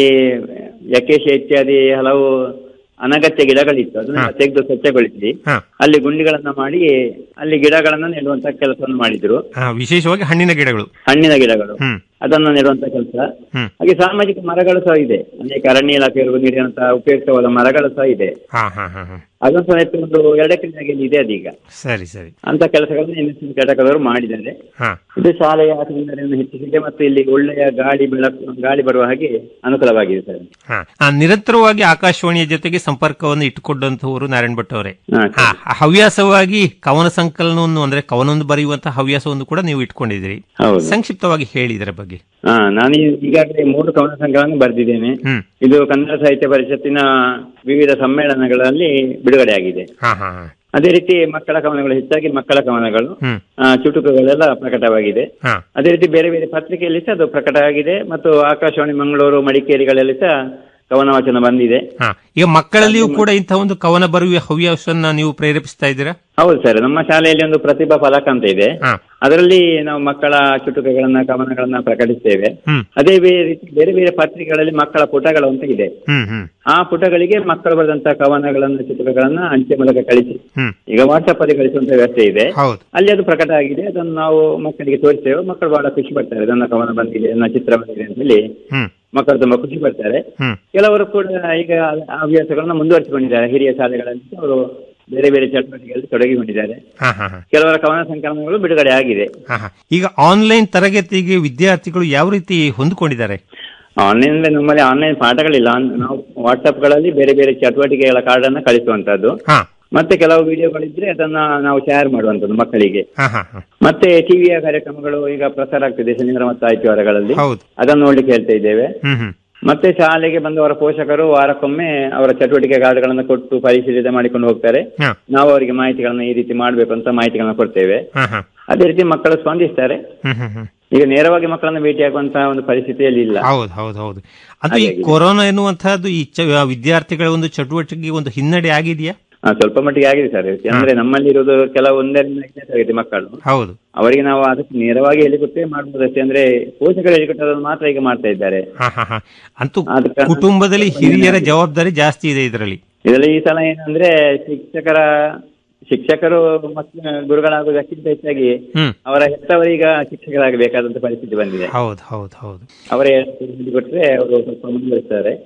ಯಕೇಶ ಇತ್ಯಾದಿ ಹಲವು ಅನಗತ್ಯ ಗಿಡಗಳಿತ್ತು ಅದನ್ನ ತೆಗೆದು ಸ್ವಚ್ಛಗೊಳಿಸಿ ಹಾ ಅಲ್ಲಿ ಗುಂಡಿಗಳನ್ನ ಮಾಡಿ ಅಲ್ಲಿ ಗಿಡಗಳನ್ನ ನೆಡುವಂತ ಕೆಲಸವನ್ನು ಮಾಡಿದ್ರು ಹಾ ವಿಶೇಷವಾಗಿ ಹಣ್ಣಿನ ಗಿಡಗಳು ಹಣ್ಣಿನ ಗಿಡಗಳು ಹ್ಮ್ ಅದನ್ನು ನೆಡುವಂತ ಕೆಲಸ ಹ್ಮ್ ಹಾಗೆ ಸಾಮಾಜಿಕ ಮರಗಳು ಸಹ ಇದೆ ಅನೇಕ ಅರಣ್ಯ ಇಲಾಖೆಯವರು ನೀಡಿದಂತಹ ಉಪಯುಕ್ತವಾದ ಮರಗಳು ಸಹ ಇದೆ ಹಾ ಹಾ ಹಾ ಹಾ ಅದನ್ನು ಸಹ ನೆಟ್ಟು ಒಂದು ಎರಡು ಎಕರೆ ಜಾಗೆಯಲ್ಲಿ ಇದೆ ಅದೀಗ ಸರಿ ಸರಿ ಅಂತ ಕೆಲಸಗಳನ್ನು ಎನ್ ಎಸ್ ಎಸ್ ಘಟಕದವರು ಮಾಡಿದ್ದಾರೆ ಹಾ ಇದು ಶಾಲೆಯ ಸೌಂದರ್ಯವನ್ನು ಹೆಚ್ಚಿಸಿದೆ ಮತ್ತು ಇಲ್ಲಿ ಒಳ್ಳೆಯ ಗಾಳಿ ಬೆಳಕು ಗಾಳಿ ಬರುವ ಹಾಗೆ ಅನುಕೂಲವಾಗಿದೆ ಸರ್ ಹಾ ಆ, ನಿರಂತರವಾಗಿ ಆಕಾಶವಾಣಿಯ ಜೊತೆಗೆ ಸಂಪರ್ಕವನ್ನು ಇಟ್ಟುಕೊಂಡಂತವರು ನಾರಾಯಣ್ ಭಟ್ ಅವರೇ ಹಾ, ಹಾ, ಹವ್ಯಾಸವಾಗಿ ಕವನ ಸಂಕಲನವನ್ನು ಅಂದ್ರೆ ಕವನವನ್ನು ಬರೆಯುವಂತಹ ಹವ್ಯಾಸವನ್ನು ಕೂಡ ನೀವು ಇಟ್ಕೊಂಡಿದ್ದೀರಿ ಹೌದು ಸಂಕ್ಷಿಪ್ತವಾಗಿ ಹೇಳಿ ಇದರ ಬಗ್ಗೆ ಹಾ ನಾನು ಈ- ಈಗಾಗಲೇ ಮೂರು ಕವನ ಸಂಘಗಳನ್ನು ಬರೆದಿದ್ದೇನೆ ಹ್ಮ್ ಇದು ಕನ್ನಡ ಸಾಹಿತ್ಯ ಪರಿಷತ್ತಿನ ವಿವಿಧ ಸಮ್ಮೇಳನಗಳಲ್ಲಿ ಬಿಡುಗಡೆ ಆಗಿದೆ ಹಾ ಹಾ ಹಾ ಅದೇ ರೀತಿ ಮಕ್ಕಳ ಕವನಗಳು ಹೆಚ್ಚಾಗಿ ಮಕ್ಕಳ ಕವನಗಳು ಹ್ಮ್ ಆ, ಚುಟುಕುಗಳೆಲ್ಲ ಪ್ರಕಟವಾಗಿದೆ ಹಾ ಅದೇ ರೀತಿ ಬೇರೆ ಬೇರೆ ಪತ್ರಿಕೆಯಲ್ಲಿ ಸಹ ಅದು ಪ್ರಕಟ ಆಗಿದೆ ಮತ್ತು ಆಕಾಶವಾಣಿ ಮಂಗಳೂರು ಮಡಿಕೇರಿಗಳಲ್ಲಿ ಸಹ ಕವನ ವಾಚನ ಬಂದಿದೆ ಹಾ ಈಗ ಮಕ್ಕಳಲ್ಲಿಯೂ ಕೂಡ ಇಂತಹ ಒಂದು ಕವನ ಬರೆಯುವ ಹವ್ಯಾಸವನ್ನ ನೀವು ಪ್ರೇರೇಪಿಸ್ತಾ ಇದ್ದೀರಾ ಹೌದು ಸರ್ ನಮ್ಮ ಶಾಲೆಯಲ್ಲಿ ಒಂದು ಪ್ರತಿಭಾ ಫಲಕ ಅಂತ ಇದೆ ಹಾ ಅದರಲ್ಲಿ ನಾವು ಮಕ್ಕಳ ಚುಟುಕುಗಳನ್ನ ಕವನಗಳನ್ನ ಪ್ರಕಟಿಸ್ತೇವೆ ಹ್ಮ್ ಅದೇ ಬೇರೆ ರೀತಿ ಬೇರೆ ಬೇರೆ ಪತ್ರಿಕೆಗಳಲ್ಲಿ ಮಕ್ಕಳ ಪುಟಗಳು ಅಂತ ಇದೆ ಹ್ಮ್ ಹ್ಮ್ ಆ ಪುಟಗಳಿಗೆ ಮಕ್ಕಳು ಬರೆದಂತಹ ಕವನಗಳನ್ನ ಚುಟುಕುಗಳನ್ನ ಅಂಚೆ ಮೂಲಕ ಕಳಿಸಿ ಹ್ಮ್ ಈಗ ವಾಟ್ಸ್ಆಪ್ ಅಲ್ಲಿ ಕಳಿಸುವಂತ ವ್ಯವಸ್ಥೆ ಇದೆ ಹೌದು ಅಲ್ಲಿ ಅದು ಪ್ರಕಟ ಆಗಿದೆ ಅದನ್ನು ನಾವು ಮಕ್ಕಳಿಗೆ ತೋರಿಸ್ತೇವೆ ಮಕ್ಕಳು ಬಹಳ ಖುಷಿ ಪಡ್ತಾರೆ ನನ್ನ ಕವನ ಬಂದಿದೆ ನನ್ನ ಚಿತ್ರ ಬಂದಿದೆ ಅಂತ ಹೇಳಿ ಹ್ಮ್ ಮಕ್ಕಳು ತುಂಬಾ ಖುಷಿ ಪಡ್ತಾರೆ ಹ್ಮ್ ಕೆಲವರು ಕೂಡ ಈಗ ಆ ಹವ್ಯಾಸಗಳನ್ನ ಮುಂದುವರಿಸಿಕೊಂಡಿದ್ದಾರೆ ಹಿರಿಯ ಶಾಲೆಗಳಲ್ಲಿ ಅವರು ಬೇರೆ ಬೇರೆ ಚಟುವಟಿಕೆಗಳಲ್ಲಿ ತೊಡಗಿಕೊಂಡಿದ್ದಾರೆ ಹಾ ಹಾ ಹಾ ಕೆಲವರ ಕವನ ಸಂಕಲನಗಳು ಬಿಡುಗಡೆ ಆಗಿದೆ ಹಾ ಹಾ ಈಗ ಆನ್ಲೈನ್ ತರಗತಿಗೆ ವಿದ್ಯಾರ್ಥಿಗಳು ಯಾವ ರೀತಿ ಹೊಂದಿಕೊಂಡಿದ್ದಾರೆ ಆನ್ಲೈನ್ ಅಂದ್ರೆ ನಮ್ಮಲ್ಲಿ ಆನ್ಲೈನ್ ಪಾಠಗಳಿಲ್ಲ ಆನ್- ನಾವು ವಾಟ್ಸ್ಆಪ್ ಗಳಲ್ಲಿ ಬೇರೆ ಬೇರೆ ಚಟುವಟಿಕೆಗಳ ಕಾರ್ಡ್ ಅನ್ನ ಕಳಿಸುವಂತದ್ದು ಹಾ ಮತ್ತೆ ಕೆಲವು ವಿಡಿಯೋಗಳಿದ್ರೆ ಅದನ್ನ ನಾವು ಶೇರ್ ಮಾಡುವಂತದ್ದು ಮಕ್ಕಳಿಗೆ ಹಾ ಹಾ ಹಾ ಮತ್ತೆ ಟಿವಿಯ ಕಾರ್ಯಕ್ರಮಗಳು ಈಗ ಪ್ರಸಾರ ಆಗ್ತಿದೆ ಶನಿವಾರ ಮತ್ತು ಆದಿತ್ಯವಾರಗಳಲ್ಲಿ ಹೌದು ಅದನ್ನು ನೋಡ್ಲಿಕ್ಕೆ ಹೇಳ್ತಾ ಇದ್ದೇವೆ ಹ್ಮ್ ಹ್ಮ್ ಮತ್ತೆ ಶಾಲೆಗೆ ಬಂದವರ ಪೋಷಕರು ವಾರಕ್ಕೊಮ್ಮೆ ಅವರ ಚಟುವಟಿಕೆ ಕಾರ್ಡ್ಗಳನ್ನು ಕೊಟ್ಟು ಪರಿಶೀಲನೆ ಮಾಡಿಕೊಂಡು ಹೋಗ್ತಾರೆ ಹಾ ನಾವು ಅವರಿಗೆ ಮಾಹಿತಿಗಳನ್ನ ಈ ರೀತಿ ಮಾಡಬೇಕು ಅಂತ ಮಾಹಿತಿಗಳನ್ನ ಕೊಡ್ತೇವೆ ಹಾ ಹಾ ಅದೇ ರೀತಿ ಮಕ್ಕಳು ಸ್ಪಂದಿಸ್ತಾರೆ ಹ್ಮ್ ಹ್ಮ್ ಹ್ಮ್ ಈಗ ನೇರವಾಗಿ ಮಕ್ಕಳನ್ನ ಭೇಟಿಯಾಗುವಂತಹ ಒಂದು ಪರಿಸ್ಥಿತಿಯಲ್ಲಿ ಇಲ್ಲ ಹೌದು ಹೌದು ಹೌದು ಅದು ಈ ಹಾಗಾಗಿ- ಕೊರೋನಾ ಎನ್ನುವಂತಹದ್ದು ಈ ಚ- ವಿದ್ಯಾರ್ಥಿಗಳ ಒಂದು ಚಟುವಟಿಕೆಗೆ ಒಂದು ಹಿನ್ನಡೆ ಆಗಿದೆಯಾ ಹಾ, ಸ್ವಲ್ಪ ಮಟ್ಟಿಗೆ ಆಗಿದೆ ಸರ್ ಅಂದ್ರೆ ನಮ್ಮಲ್ಲಿ ಇರುವುದು ಕೆಲವು ಒಂದರಿಂದ ಐದನೇ ತರಗತಿ ಮಕ್ಕಳು ಹೌದು ಅವರಿಗೆ ನಾವು ಅದಕ್ಕೆ ನೇರವಾಗಿ ಹೇಳಿಕೊಟ್ಟೇ ಮಾಡ್ಬೋದಷ್ಟೇ ಅಂದ್ರೆ ಪೋಷಕರು ಹೇಳಿಕೊಟ್ಟದನ್ನು ಮಾತ್ರ ಈಗ ಮಾಡ್ತಾ ಇದ್ದಾರೆ ಹಾ ಹಾ ಹಾ ಅಂತೂ ಆದ ಕಾರಣ- ಕುಟುಂಬದಲ್ಲಿ ಹಿರಿಯರ ಜವಾಬ್ದಾರಿ ಜಾಸ್ತಿ ಇದೆ ಇದರಲ್ಲಿ ಇದರಲ್ಲಿ ಈ ಸಲ ಏನಂದ್ರೆ ಶಿಕ್ಷಕರ ಶಿಕ್ಷಕರು ಮತ್ತು ಗುರುಗಳಾಗುವುದಕ್ಕಿಂತ ಹೆಚ್ಚಾಗಿ ಹ್ಮ್ ಅವರ ಹೆತ್ತವರೀಗ ಶಿಕ್ಷಕರಾಗಬೇಕಾದಂತ ಪರಿಸ್ಥಿತಿ ಬಂದಿದೆ ಹೌದು ಹೌದು ಹೌದು ಅವರೇ ಹೇಳಿಕೊಟ್ರೆ ಅವರು ಸ್ವಲ್ಪ ಮುಂದುವರಿಸ್ತಾರೆ ಹಾ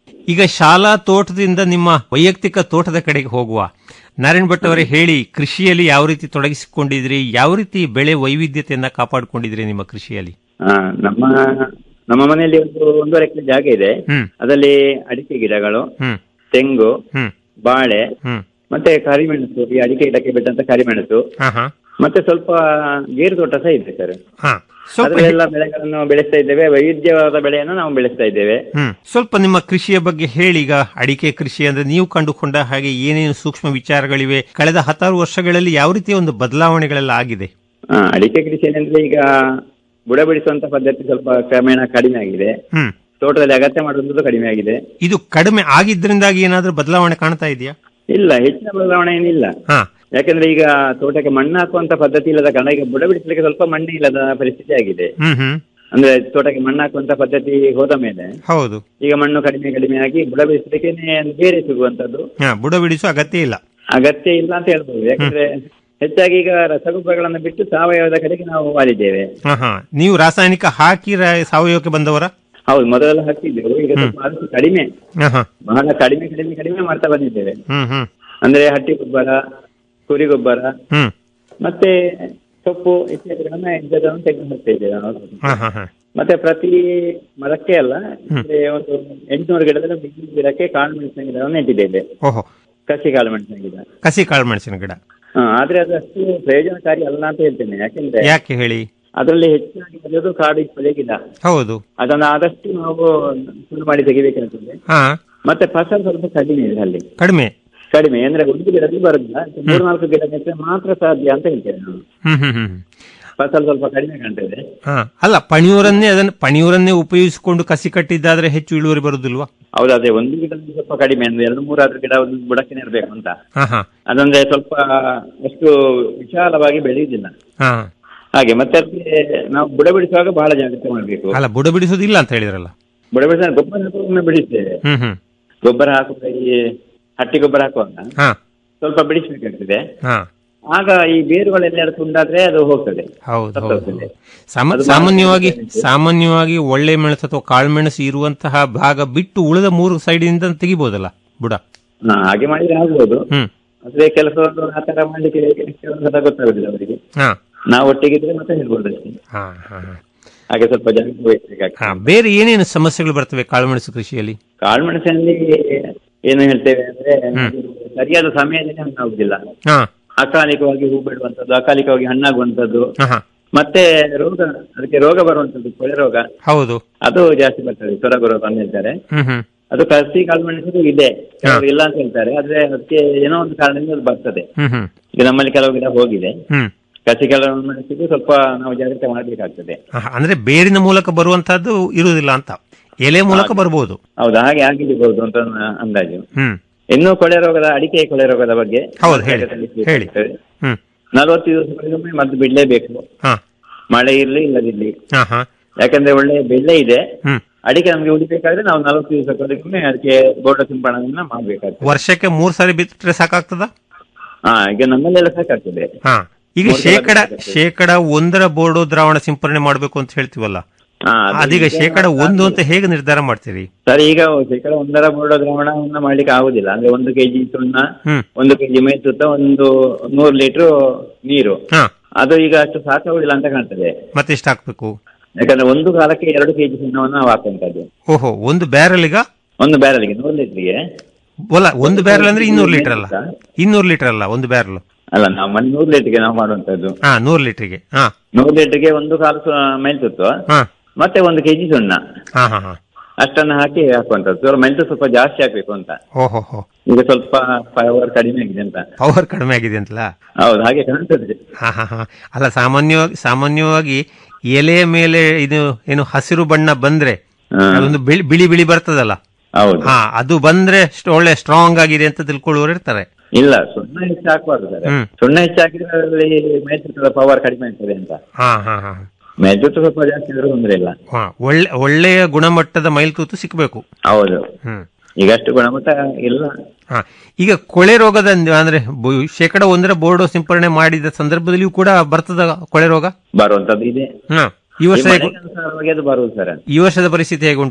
ಈಗ ಶಾಲಾ ತೋಟದಿಂದ ನಿಮ್ಮ ವೈಯಕ್ತಿಕ ತೋಟದ ಕಡೆಗೆ ಹೋಗುವ ನಾರಾಯಣ್ ಭಟ್ ಅವರೇ ಹೇಳಿ ಕೃಷಿಯಲ್ಲಿ ಯಾವ ರೀತಿ ತೊಡಗಿಸಿಕೊಂಡಿದ್ರಿ ಯಾವ ರೀತಿ ಬೆಳೆ ವೈವಿಧ್ಯತೆಯನ್ನ ಕಾಪಾಡಿಕೊಂಡಿದ್ರಿ ನಿಮ್ಮ ಕೃಷಿಯಲ್ಲಿ ಆ, ನಮ್ಮ ನಮ್ಮ ಮನೆಯಲ್ಲಿ ಒಂದು ಒಂದೂವರೆ ಎಕರೆ ಜಾಗ ಇದೆ ಹ್ಮ್ ಅದರಲ್ಲಿ ಅಡಿಕೆ ಗಿಡಗಳು ಹ್ಮ್ ತೆಂಗು ಹ್ಮ್ ಬಾಳೆ ಹ್ಮ್ ಮತ್ತೆ ಕರಿಮೆಣಸು ಈ ಅಡಿಕೆ ಗಿಡಕ್ಕೆ ಬಿಟ್ಟಂತ ಕರಿಮೆಣಸು ಹಾ ಹಾ ಮತ್ತೆ ಸ್ವಲ್ಪ ಗೇರು ತೋಟ ಸಹ ಇದೆ ಸರ್ ಹಾ ಸ್ವಲ್ಪ ಅದರಲ್ಲೆಲ್ಲ ಬೆಳೆಗಳನ್ನು ಬೆಳೆಸ್ತಾ ಇದ್ದೇವೆ ವೈವಿಧ್ಯವಾದ ಬೆಳೆಯನ್ನು ನಾವು ಬೆಳೆಸ್ತಾ ಇದ್ದೇವೆ ಹ್ಮ್ ಸ್ವಲ್ಪ ನಿಮ್ಮ ಕೃಷಿಯ ಬಗ್ಗೆ ಹೇಳಿ ಈಗ ಅಡಿಕೆ ಕೃಷಿ ಅಂದ್ರೆ ನೀವು ಕಂಡುಕೊಂಡ ಹಾಗೆ ಏನೇನು ಸೂಕ್ಷ್ಮ ವಿಚಾರಗಳಿವೆ ಕಳೆದ ಹತ್ತಾರು ವರ್ಷಗಳಲ್ಲಿ ಯಾವ ರೀತಿಯ ಒಂದು ಬದಲಾವಣೆಗಳೆಲ್ಲ ಆಗಿದೆ ಆ, ಅಡಿಕೆ ಕೃಷಿ ಏನಂದ್ರೆ ಈಗ ಬುಡ ಬಿಡಿಸುವಂತ ಪದ್ಧತಿ ಸ್ವಲ್ಪ ಕ್ರಮೇಣ ಕಡಿಮೆ ಆಗಿದೆ ಹ್ಮ್ ತೋಟದಲ್ಲಿ ಅಗತ್ಯ ಮಾಡುವಂಥದ್ದು ಕಡಿಮೆ ಆಗಿದೆ ಇದು ಕಡಿಮೆ ಆಗಿದ್ರಿಂದಾಗಿ ಏನಾದ್ರೂ ಬದಲಾವಣೆ ಕಾಣ್ತಾ ಇದೆಯಾ ಇಲ್ಲ ಹೆಚ್ಚಿನ ಬದಲಾವಣೆ ಏನಿಲ್ಲ ಹಾ ಯಾಕಂದ್ರೆ ಈಗ ತೋಟಕ್ಕೆ ಮಣ್ಣು ಹಾಕುವಂತ ಪದ್ಧತಿ ಇಲ್ಲದ ಕಾರಣ ಈಗ ಬುಡ ಬಿಡಿಸಲಿಕ್ಕೆ ಸ್ವಲ್ಪ ಮಣ್ಣು ಇಲ್ಲದ ಪರಿಸ್ಥಿತಿ ಆಗಿದೆ ಹ್ಮ್ ಹ್ಮ್ ಅಂದ್ರೆ ತೋಟಕ್ಕೆ ಮಣ್ಣು ಹಾಕುವಂತ ಪದ್ಧತಿ ಹೋದ ಮೇಲೆ ಹೌದು ಈಗ ಮಣ್ಣು ಕಡಿಮೆ ಕಡಿಮೆ ಆಗಿ ಬುಡ ಬಿಡಿಸಲಿಕ್ಕೆ ಬೇರೆ ಸಿಗುವಂತದ್ದು ಹಾ ಬುಡ ಬಿಡಿಸುವ ಅಗತ್ಯ ಇಲ್ಲ ಅಗತ್ಯ ಇಲ್ಲ ಅಂತ ಹೇಳ್ಬೋದು ಯಾಕಂದ್ರೆ ಹೆಚ್ಚಾಗಿ ಈಗ ರಸಗೊಬ್ಬರಗಳನ್ನು ಬಿಟ್ಟು ಸಾವಯವದ ಕಡೆಗೆ ನಾವು ವಾಲಿದ್ದೇವೆ ಹಾ ಹಾ ನೀವು ರಾಸಾಯನಿಕ ಹಾಕಿ ರ- ಸಾವಯವಕ್ಕೆ ಬಂದವರ ಹೌದು ಮೊದಲೆಲ್ಲ ಹಾಕ್ತಿದ್ದೆವು ಈಗ ಸ್ವಲ್ಪ ಆದಷ್ಟು ಕಡಿಮೆ ಹಾ ಹಾ ಬಹಳ ಕಡಿಮೆ ಕಡಿಮೆ ಕಡಿಮೆ ಮಾಡ್ತಾ ಬಂದಿದ್ದೇವೆ ಹ್ಮ್ ಹ್ಮ್ ಅಂದ್ರೆ ಹಟ್ಟಿ ಗೊಬ್ಬರ ಕುರಿ ಗೊಬ್ಬರ ಹ್ಮ್ ಮತ್ತೆ ಸೊಪ್ಪು ಇತ್ಯಾದಿಗಳನ್ನ ಇಂಥದ್ದನ್ನು ತೆಗೆದು ಹಾಕ್ತಾ ಇದ್ದೇವೆ ನಾವು ಹಾ ಹಾ ಹಾ ಮತ್ತೆ ಪ್ರತಿ ಮರಕ್ಕೆ ಅಲ್ಲ ಅಂದ್ರೆ ಒಂದು ಎಂಟುನೂರು ಗಿಡದಲ್ಲಿ ಒಂದು ಗಿಡಕ್ಕೆ ಕಾಳು ಮೆಣಸಿನ ಗಿಡವನ್ನು ನೆಟ್ಟಿದ್ದೇವೆ ಓಹೋ ಕಸಿ ಕಾಳು ಮೆಣಸಿನ ಗಿಡ ಕಸಿ ಕಾಳು ಮೆಣಸಿನ ಗಿಡ ಹಾ, ಆದ್ರೆ ಅದು ಅಷ್ಟು ಪ್ರಯೋಜನಕಾರಿ ಅಲ್ಲ ಅಂತ ಹೇಳ್ತೇನೆ ಯಾಕೆಂದ್ರೆ ಯಾಕೆ ಹೇಳಿ ಅದರಲ್ಲಿ ಹೆಚ್ಚಾಗಿ ಬೆಳೆಯೋದು ಕಾಡು ಇಪ್ಪದೇ ಗಿಡ ಹೌದು ಅದನ್ನ ಆದಷ್ಟು ನಾವು ಶುರು ಮಾಡಿ ತೆಗಿಬೇಕಾಗ್ತದೆ ಹಾ ಮತ್ತೆ ಫಸಲು ಸ್ವಲ್ಪ ಕಡಿಮೆ ಇದೆ ಅಲ್ಲಿ ಕಡಿಮೆ ಕಡಿಮೆ ಅಂದ್ರೆ ಒಂದು ಗಿಡದಲ್ಲಿ ಬರುದಿಲ್ಲ ಮೂರು ನಾಲ್ಕು ಗಿಡ ನೆಟ್ಟರೆ ಮಾತ್ರ ಸಾಧ್ಯ ಅಂತ ಹೇಳ್ತೇವೆ ನಾವು ಹ್ಮ್ ಹ್ಮ್ ಹ್ಮ್ ಫಸಲು ಸ್ವಲ್ಪ ಕಡಿಮೆ ಕಾಣ್ತದೆ ಹಾ ಅಲ್ಲ ಪಣಿಯೂರನ್ನೇ ಅದನ್ನ ಪಣಿಯೂರನ್ನೇ ಉಪಯೋಗಿಸಿಕೊಂಡು ಕಸಿ ಕಟ್ಟಿದ್ದಾದ್ರೆ ಹೆಚ್ಚು ಇಳುವರಿ ಬರುದಿಲ್ವಾ ಹೌದಾದ್ರೆ ಒಂದು ಗಿಡದಲ್ಲಿ ಸ್ವಲ್ಪ ಕಡಿಮೆ ಅಂದ್ರೆ ಎರಡು ಮೂರಾದ್ರೂ ಗಿಡ ಒಂದು ಬುಡಕ್ಕೆ ಇರಬೇಕು ಅಂತ ಹಾ ಹಾ ಅದಂದ್ರೆ ಸ್ವಲ್ಪ ಅಷ್ಟು ವಿಶಾಲವಾಗಿ ಬೆಳೆಯುವುದಿಲ್ಲ ಹಾ ಹಾಗೆ ಮತ್ತೆ ಅದಕ್ಕೆ ನಾವು ಬುಡ ಬಿಡಿಸುವಾಗ ಬಹಳ ಜಾಗ್ರತೆ ಮಾಡಬೇಕು ಅಲ್ಲ ಬುಡ ಬಿಡಿಸೋದಿಲ್ಲ ಅಂತ ಹೇಳಿದ್ರಲ್ಲ ಬುಡ ಬಿಡಿಸ ಗೊಬ್ಬರ ಹಾಕುವಾಗ ಒಮ್ಮೆ ಬಿಡಿಸ್ತೇವೆ ಹ್ಮ್ ಹ್ಮ್ ಗೊಬ್ಬರ ಹಾಕುವಾಗ ಈ ಹಟ್ಟಿ ಗೊಬ್ಬರ ಹಾಕುವಾಗ ಹಾ ಸ್ವಲ್ಪ ಬಿಡಿಸ್ಬೇಕಾಗ್ತದೆ ಹಾ ಆಗ ಈ ಬೇರುಗಳೆಲ್ಲ ತುಂಡಾದ್ರೆ ಅದು ಹೋಗ್ತದೆ ಹೌದು ಹೌದು ಸತ್ತೋಗ್ತದೆ. ಸಾಮ- ಅದು ಸಾಮಾನ್ಯವಾಗಿ ಬಹಳ ಸಾಮಾನ್ಯವಾಗಿ ಒಳ್ಳೆ ಮೆಣಸು ಅಥವಾ ಕಾಳು ಮೆಣಸು ಇರುವಂತಹ ಭಾಗ ಬಿಟ್ಟು ಉಳಿದ ಮೂರು ಸೈಡಿನಿಂದ ತೆಗಿಬಹುದಲ್ಲ ಬುಡ ಹಾ, ಹಾಗೆ ಮಾಡಿದ್ರೆ ಆಗ್ಬೋದು ಹ್ಮ್ ಆದ್ರೆ ಕೆಲಸವನ್ನು ಆ ತರ ಮಾಡ್ಲಿಕ್ಕೆ ಕೆಲವೊಂದು ಸಲ ಗೊತ್ತಾಗುದಿಲ್ಲ ಅವರಿಗೆ ಹಾ ನಾವು ಒಟ್ಟಿಗಿದ್ರೆ ಮತ್ತೆ ಹೇಳ್ಬೋದು ಅಷ್ಟೇ ಹಾ ಹಾ ಹಾ. ಹಾಗೆ ಸ್ವಲ್ಪ ಜಾಗ್ರತೆ ವಹಿಸ್ಬೇಕಾಗ್ತದೆ ಹಾ ಬೇರೆ ಏನೇನು ಸಮಸ್ಯೆಗಳು ಬರ್ತವೆ ಕಾಳುಮೆಣಸು ಕೃಷಿಯಲ್ಲಿ ಕಾಳುಮೆಣಸಿನಲ್ಲಿ ಏನು ಹೇಳ್ತೇವೆ ಅಂದ್ರೆ ಅದು ಸರಿಯಾದ ಸಮಯದಲ್ಲಿ ಹಣ್ಣಾಗುದಿಲ್ಲ ಹಾ ಅಕಾಲಿಕವಾಗಿ ಹೂ ಬಿಡುವಂತದ್ದು ಅಕಾಲಿಕವಾಗಿ ಹಣ್ಣಾಗುವಂತದ್ದು ಹಾ, ಹಾ ಮತ್ತೆ ರೋಗ ಅದಕ್ಕೆ ರೋಗ ಬರುವಂತದ್ದು ಕೊಳೆ ರೋಗ ಹೌದು ಅದು ಜಾಸ್ತಿ ಬರ್ತದೆ ಸೊರಗು ರೋಗ ಅಂತ ಹೇಳ್ತಾರೆ ಹ್ಮ್ ಹ್ಮ್ ಅದು ಕಸಿ ಕಾಳುಮೆಣಸು ಇದೆ ಕೆಲವರು ಇಲ್ಲ ಅಂತ ಹೇಳ್ತಾರೆ ಆದ್ರೆ ಅದಕ್ಕೆ ಏನೋ ಒಂದು ಕಾರಣದಿಂದ ಅದು ಬರ್ತದೆ ಹ್ಮ್ ಹ್ಮ್ ಈಗ ನಮ್ಮಲ್ಲಿ ಕೆಲವು ಗಿಡ ಹೋಗಿದೆ ಹ್ಮ್ ಕಸಿ ಕಾಳುಮೆಣಸಿಗೂ ಸ್ವಲ್ಪ ನಾವು ಜಾಗ್ರತೆ ಮಾಡ್ಬೇಕಾಗ್ತದೆ ಹಾ, ಅಂದ್ರೆ ಬೇರಿನ ಮೂಲಕ ಬರುವಂತಹದ್ದು ಇರುವುದಿಲ್ಲ ಅಂತ ಎಲೆ ಮೂಲಕ ಬರ್ಬೋದು ಹೌದಾ ಹಾಗೆ ಆಗಿರ್ಬೋದು ಅಂತ ನನ್ನ ಅಂದಾಜು ಹ್ಮ್ ಇನ್ನು ಕೊಳೆ ರೋಗದ ಅಡಿಕೆ ಕೊಳೆ ರೋಗದ ಬಗ್ಗೆ ಹೌದು, ಹೇಳಿ, ಹೇಳಿ. ಹ್ಮ್ ನಲವತ್ತು ದಿವಸಗಳಿಗೊಮ್ಮೆ ಮದ್ದು ಬಿಡ್ಲೇಬೇಕು ಹಾ ಮಳೆ ಇರ್ಲಿ ಇಲ್ಲದಿರ್ಲಿ ಹಾ ಹಾ ಯಾಕಂದ್ರೆ ಒಳ್ಳೆ ಬೆಲೆ ಇದೆ ಹ್ಮ್ ಅಡಿಕೆ ನಮ್ಗೆ ಉಳಿಬೇಕಾದ್ರೆ ನಾವು ನಲವತ್ತು ದಿವಸಗಳಿಗೊಮ್ಮೆ ಅದಕ್ಕೆ ಬೋರ್ಡ ಸಿಂಪಡಣೆಯನ್ನ ಮಾಡ್ಬೇಕಾಗ್ತದೆ ವರ್ಷಕ್ಕೆ ಮೂರ್ ಸಾರಿ ಬಿತ್ತರೆ ಸಾಕಾಗ್ತದ ಹಾ ಈಗ ನಮ್ಮಲ್ಲೆಲ್ಲ ಸಾಕಾಗ್ತದೆ ಹಾ ಈಗ ಮೂರ್ ಸಲ ಶೇಕಡ ಬಿತ್ತಬೇಕಾಗ್ತದೆ. ಶೇಕಡ ಒಂದರ ಬೋರ್ಡು ದ್ರಾವಣ ಸಿಂಪರಣೆ ಮಾಡ್ಬೇಕು ಅಂತ ಹೇಳ್ತೀವಲ್ಲ ಹಾ, ಅದು ಅದೀಗ ಈಗ ಶೇಕಡ ಒಂದು ಅಂತ ಹೇಗೆ ನಿರ್ಧಾರ ಮಾಡ್ತೀರಿ ಸರ್ ಈಗ ಶೇಕಡ ಒಂದರ ಬೋರ್ಡ ದ್ರಾವಣವನ್ನ ಮಾಡ್ಲಿಕ್ಕೆ ಆಗುದಿಲ್ಲ ಅಂದ್ರೆ ಒಂದು ಕೆಜಿ ಸುಣ್ಣ ಹ್ಮ್ ಒಂದು ಕೆಜಿ ಮೈತುತ್ತ ಒಂದು ನೂರು ಲೀಟರ್ ನೀರು ಹಾ ಅದು ಈಗ ಅಷ್ಟು ಸಾಕಾಗುದಿಲ್ಲ ಅಂತ ಕಾಣ್ತದೆ ಮತ್ತೆ ಎಷ್ಟು ಹಾಕ್ಬೇಕು ಯಾಕಂದ್ರೆ ಒಂದು ಕಾಲಕ್ಕೆ ಎರಡು ಕೆಜಿ ಸುಣ್ಣವನ್ನು ನಾವು ಹಾಕುವಂತದ್ದು ಓಹೋ ಒಂದು ಬ್ಯಾರಲ್ಗ ಒಂದು ಬ್ಯಾರಲ್ಗೆ ನೂರು ಲೀಟರ್ಗೆ ಅಲ್ಲ ಒಂದು ಬ್ಯಾರಲ್ ಅಂದ್ರೆ ಇನ್ನೂರು ಲೀಟರ್ ಅಲ್ಲ ಇನ್ನೂರು ಲೀಟರ್ ಅಲ್ಲ ಒಂದು ಬ್ಯಾರಲ್ ಅಲ್ಲ ನಾವು ಮನೆ ನೂರು ಲೀಟರ್ಗೆ ನಾವು ಮಾಡುವಂತದ್ದು ಹಾ ನೂರು ಲೀಟರ್ಗೆ ಹಾ ನೂರು ಲೀಟರ್ಗೆ ಒಂದು ಕಾಲು ಸು- ಮೆಣಸುತ್ತು ಹಾ ಮತ್ತೆ ಒಂದು ಕೆಜಿ ಸುಣ್ಣ ಹಾ ಹಾ ಹಾ ಅಷ್ಟನ್ನು ಹಾಕಿ ಹಾಕುವಂತದ್ದು ಸ್ವಲ್ಪ ಮೆಣಸು ಸ್ವಲ್ಪ ಜಾಸ್ತಿ ಹಾಕ್ಬೇಕು ಅಂತ ಓಹೋ ಹೋ ಈಗ ಸ್ವಲ್ಪ ಪವರ್ ಕಡಿಮೆ ಆಗಿದೆ ಅಂತ ಪವರ್ ಕಡಿಮೆ ಆಗಿದೆ ಅಂತಲ್ಲ ಹೌದು ಹಾಗೆ ಕಾಣ್ತದೆ ಹಾ ಹಾ ಹಾ ಅಲ್ಲ ಸಾಮಾನ್ಯವಾಗಿ ಸಾಮಾನ್ಯವಾಗಿ ಎಲೆಯ ಮೇಲೆ ಇದು ಏನು ಹಸಿರು ಬಣ್ಣ ಬಂದ್ರೆ ಅದೊಂದು ಬಿಳಿ ಬಿಳಿ ಬಿಳಿ ಬರ್ತದಲ್ಲ ಹೌದು ಹಾ ಅದು ಬಂದ್ರೆ ಅಷ್ಟು ಒಳ್ಳೆ ಸ್ಟ್ರಾಂಗ್ ಆಗಿದೆ ಅಂತ ತಿಳ್ಕೊಳ್ಳುವವರು ಇರ್ತಾರೆ ಇಲ್ಲ ಸುಣ್ಣ ಹೆಚ್ಚು ಹಾಕಬಾರ್ದು ಸರ್ ಹ್ಮ್. ಸುಣ್ಣ ಹೆಚ್ಚು ಹಾಕಿದ್ರೆ ಅದರಲ್ಲಿ ಮೆಣಸಿನ ಪವರ್ ಕಡಿಮೆ ಆಗ್ತದೆ ಅಂತ ಹಾ ಹಾ ಹಾ ಮೆಜುಟ್ಟು ಸ್ವಲ್ಪ ಜಾಸ್ತಿ ಇದ್ರೆ ತೊಂದ್ರೆ ಇಲ್ಲ ಹಾ ಒಳ್ಳೆ ಒಳ್ಳೆಯ ಗುಣಮಟ್ಟದ ಮೈಲ್ತೂತು ಸಿಕ್ಕಬೇಕು ಹೌದು ಹ್ಮ್ ಈಗ ಅಷ್ಟು ಗುಣಮಟ್ಟ ಇಲ್ಲ ಹಾ ಈಗ ಕೊಳೆ ರೋಗದ ಅಂದ್ರೆ ಬು- ಶೇಕಡ ಒಂದರ ಬೋರ್ಡು ಸಿಂಪರಣೆ ಮಾಡಿದ ಸಂದರ್ಭದಲ್ಲಿಯೂ ಕೂಡ ಬರ್ತದ ಕೊಳೆ ರೋಗ ಬರುವಂತದ್ದು ಇದೆ ಹಾ ಈ ಈ ವರ್ಷ ಹೇಗೆ- ಮಳೆಗೆ ಅನುಸಾರವಾಗಿ ಅದು ಬರುವುದು ಸರ್ ಈ ವರ್ಷದ ಪರಿಸ್ಥಿತಿ ಹೇಗುಂಟು